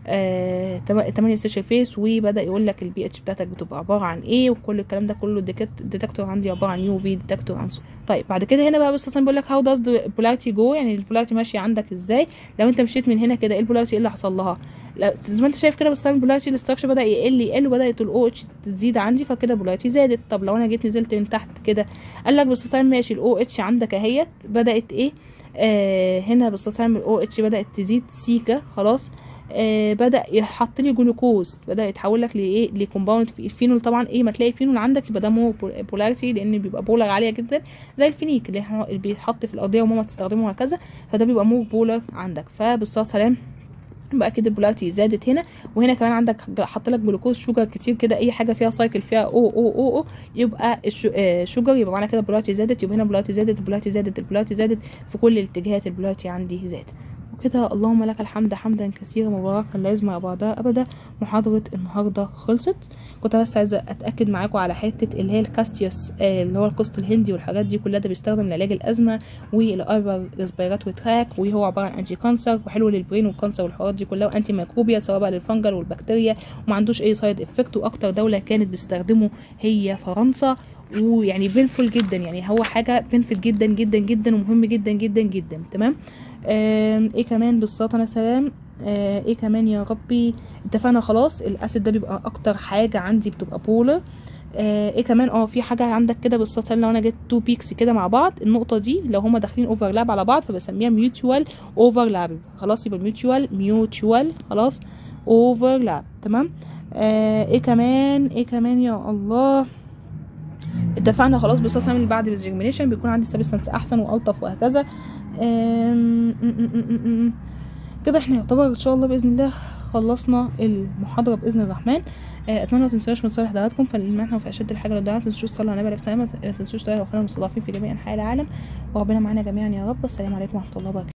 آه 8 سيشن فيس وبدا يقول لك البي اتش بتاعتك بتبقى عباره عن ايه وكل الكلام ده كله الديتكتور عندي عباره عن يو في ديتكتور عن طيب بعد كده هنا بقى بالصلاه بيقول لك هاو داز بولاريتي جو يعني البولاريتي ماشيه عندك ازاي لو انت مشيت من هنا كده ايه البولاريتي ايه اللي حصل لها زي ما انت شايف كده بس البولاريتي الاستراكشر بدا يقل يقل وبدات الاو اتش تزيد عندي فكده البولاريتي زادت طب لو انا جيت نزلت من تحت كده قال لك بس ماشي الاو اتش عندك اهيت بدات ايه آه هنا بس الاو اتش بدات تزيد سيكا خلاص آه بدا يحط لي جلوكوز بدا يتحول لك لايه لكومباوند الفينول طبعا ايه ما تلاقي فينول عندك يبقى ده مو بولاريتي لان بيبقى بولر عاليه جدا زي الفينيك اللي, اللي بيتحط في الارضيه وماما تستخدمه وهكذا فده بيبقى مو بولر عندك فبالصلاه سلام بقى كده البولاريتي زادت هنا وهنا كمان عندك حط لك جلوكوز شوجر كتير كده اي حاجه فيها سايكل فيها او او او, أو يبقى الشوجر يبقى معنى كده البولاريتي زادت يبقى هنا البولاريتي زادت البولاريتي زادت البولاريتي زادت في كل الاتجاهات البولاريتي عندي زادت وكده اللهم لك الحمد حمدا كثيرا مباركا لا يجمع بعضها ابدا محاضره النهارده خلصت كنت بس عايزه اتاكد معاكم على حته اللي هي الكاستيوس آه اللي هو القسط الهندي والحاجات دي كلها ده بيستخدم لعلاج الازمه والاربر ريسبيراتوري تراك وهو عباره عن انتي كانسر وحلو للبرين والكانسر والحوارات دي كلها وانتي ميكروبيا سواء بقى للفنجل والبكتيريا وما عندوش اي سايد افكت واكتر دوله كانت بتستخدمه هي فرنسا ويعني بينفول جدا يعني هو حاجه بينفل جدا جدا جدا ومهم جدا جدا جدا تمام آه ايه كمان بالصلاه على سلام آه ايه كمان يا ربي اتفقنا خلاص الاسيد ده بيبقى اكتر حاجه عندي بتبقى بولر آه ايه كمان اه في حاجه عندك كده بالصلاه لو انا جبت تو بيكس كده مع بعض النقطه دي لو هما داخلين اوفرلاب على بعض فبسميها ميوتوال اوفرلاب خلاص يبقى ميوتوال ميوتوال خلاص اوفرلاب تمام آه ايه كمان ايه كمان يا الله اتفقنا خلاص بصوص اللي بعد الجيرمينيشن بيكون عندي سبستانس احسن والطف وهكذا كده احنا يعتبر ان شاء الله باذن الله خلصنا المحاضره باذن الرحمن اتمنى ما تنسوش من صالح دعواتكم فالمنحة في اشد الحاجه لو دعوات ما تنسوش تصلوا على النبي عليه الصلاه والسلام ما تنسوش تلاقوا اخواننا المستضعفين في جميع انحاء العالم وربنا معانا جميعا يا رب السلام عليكم ورحمه الله وبركاته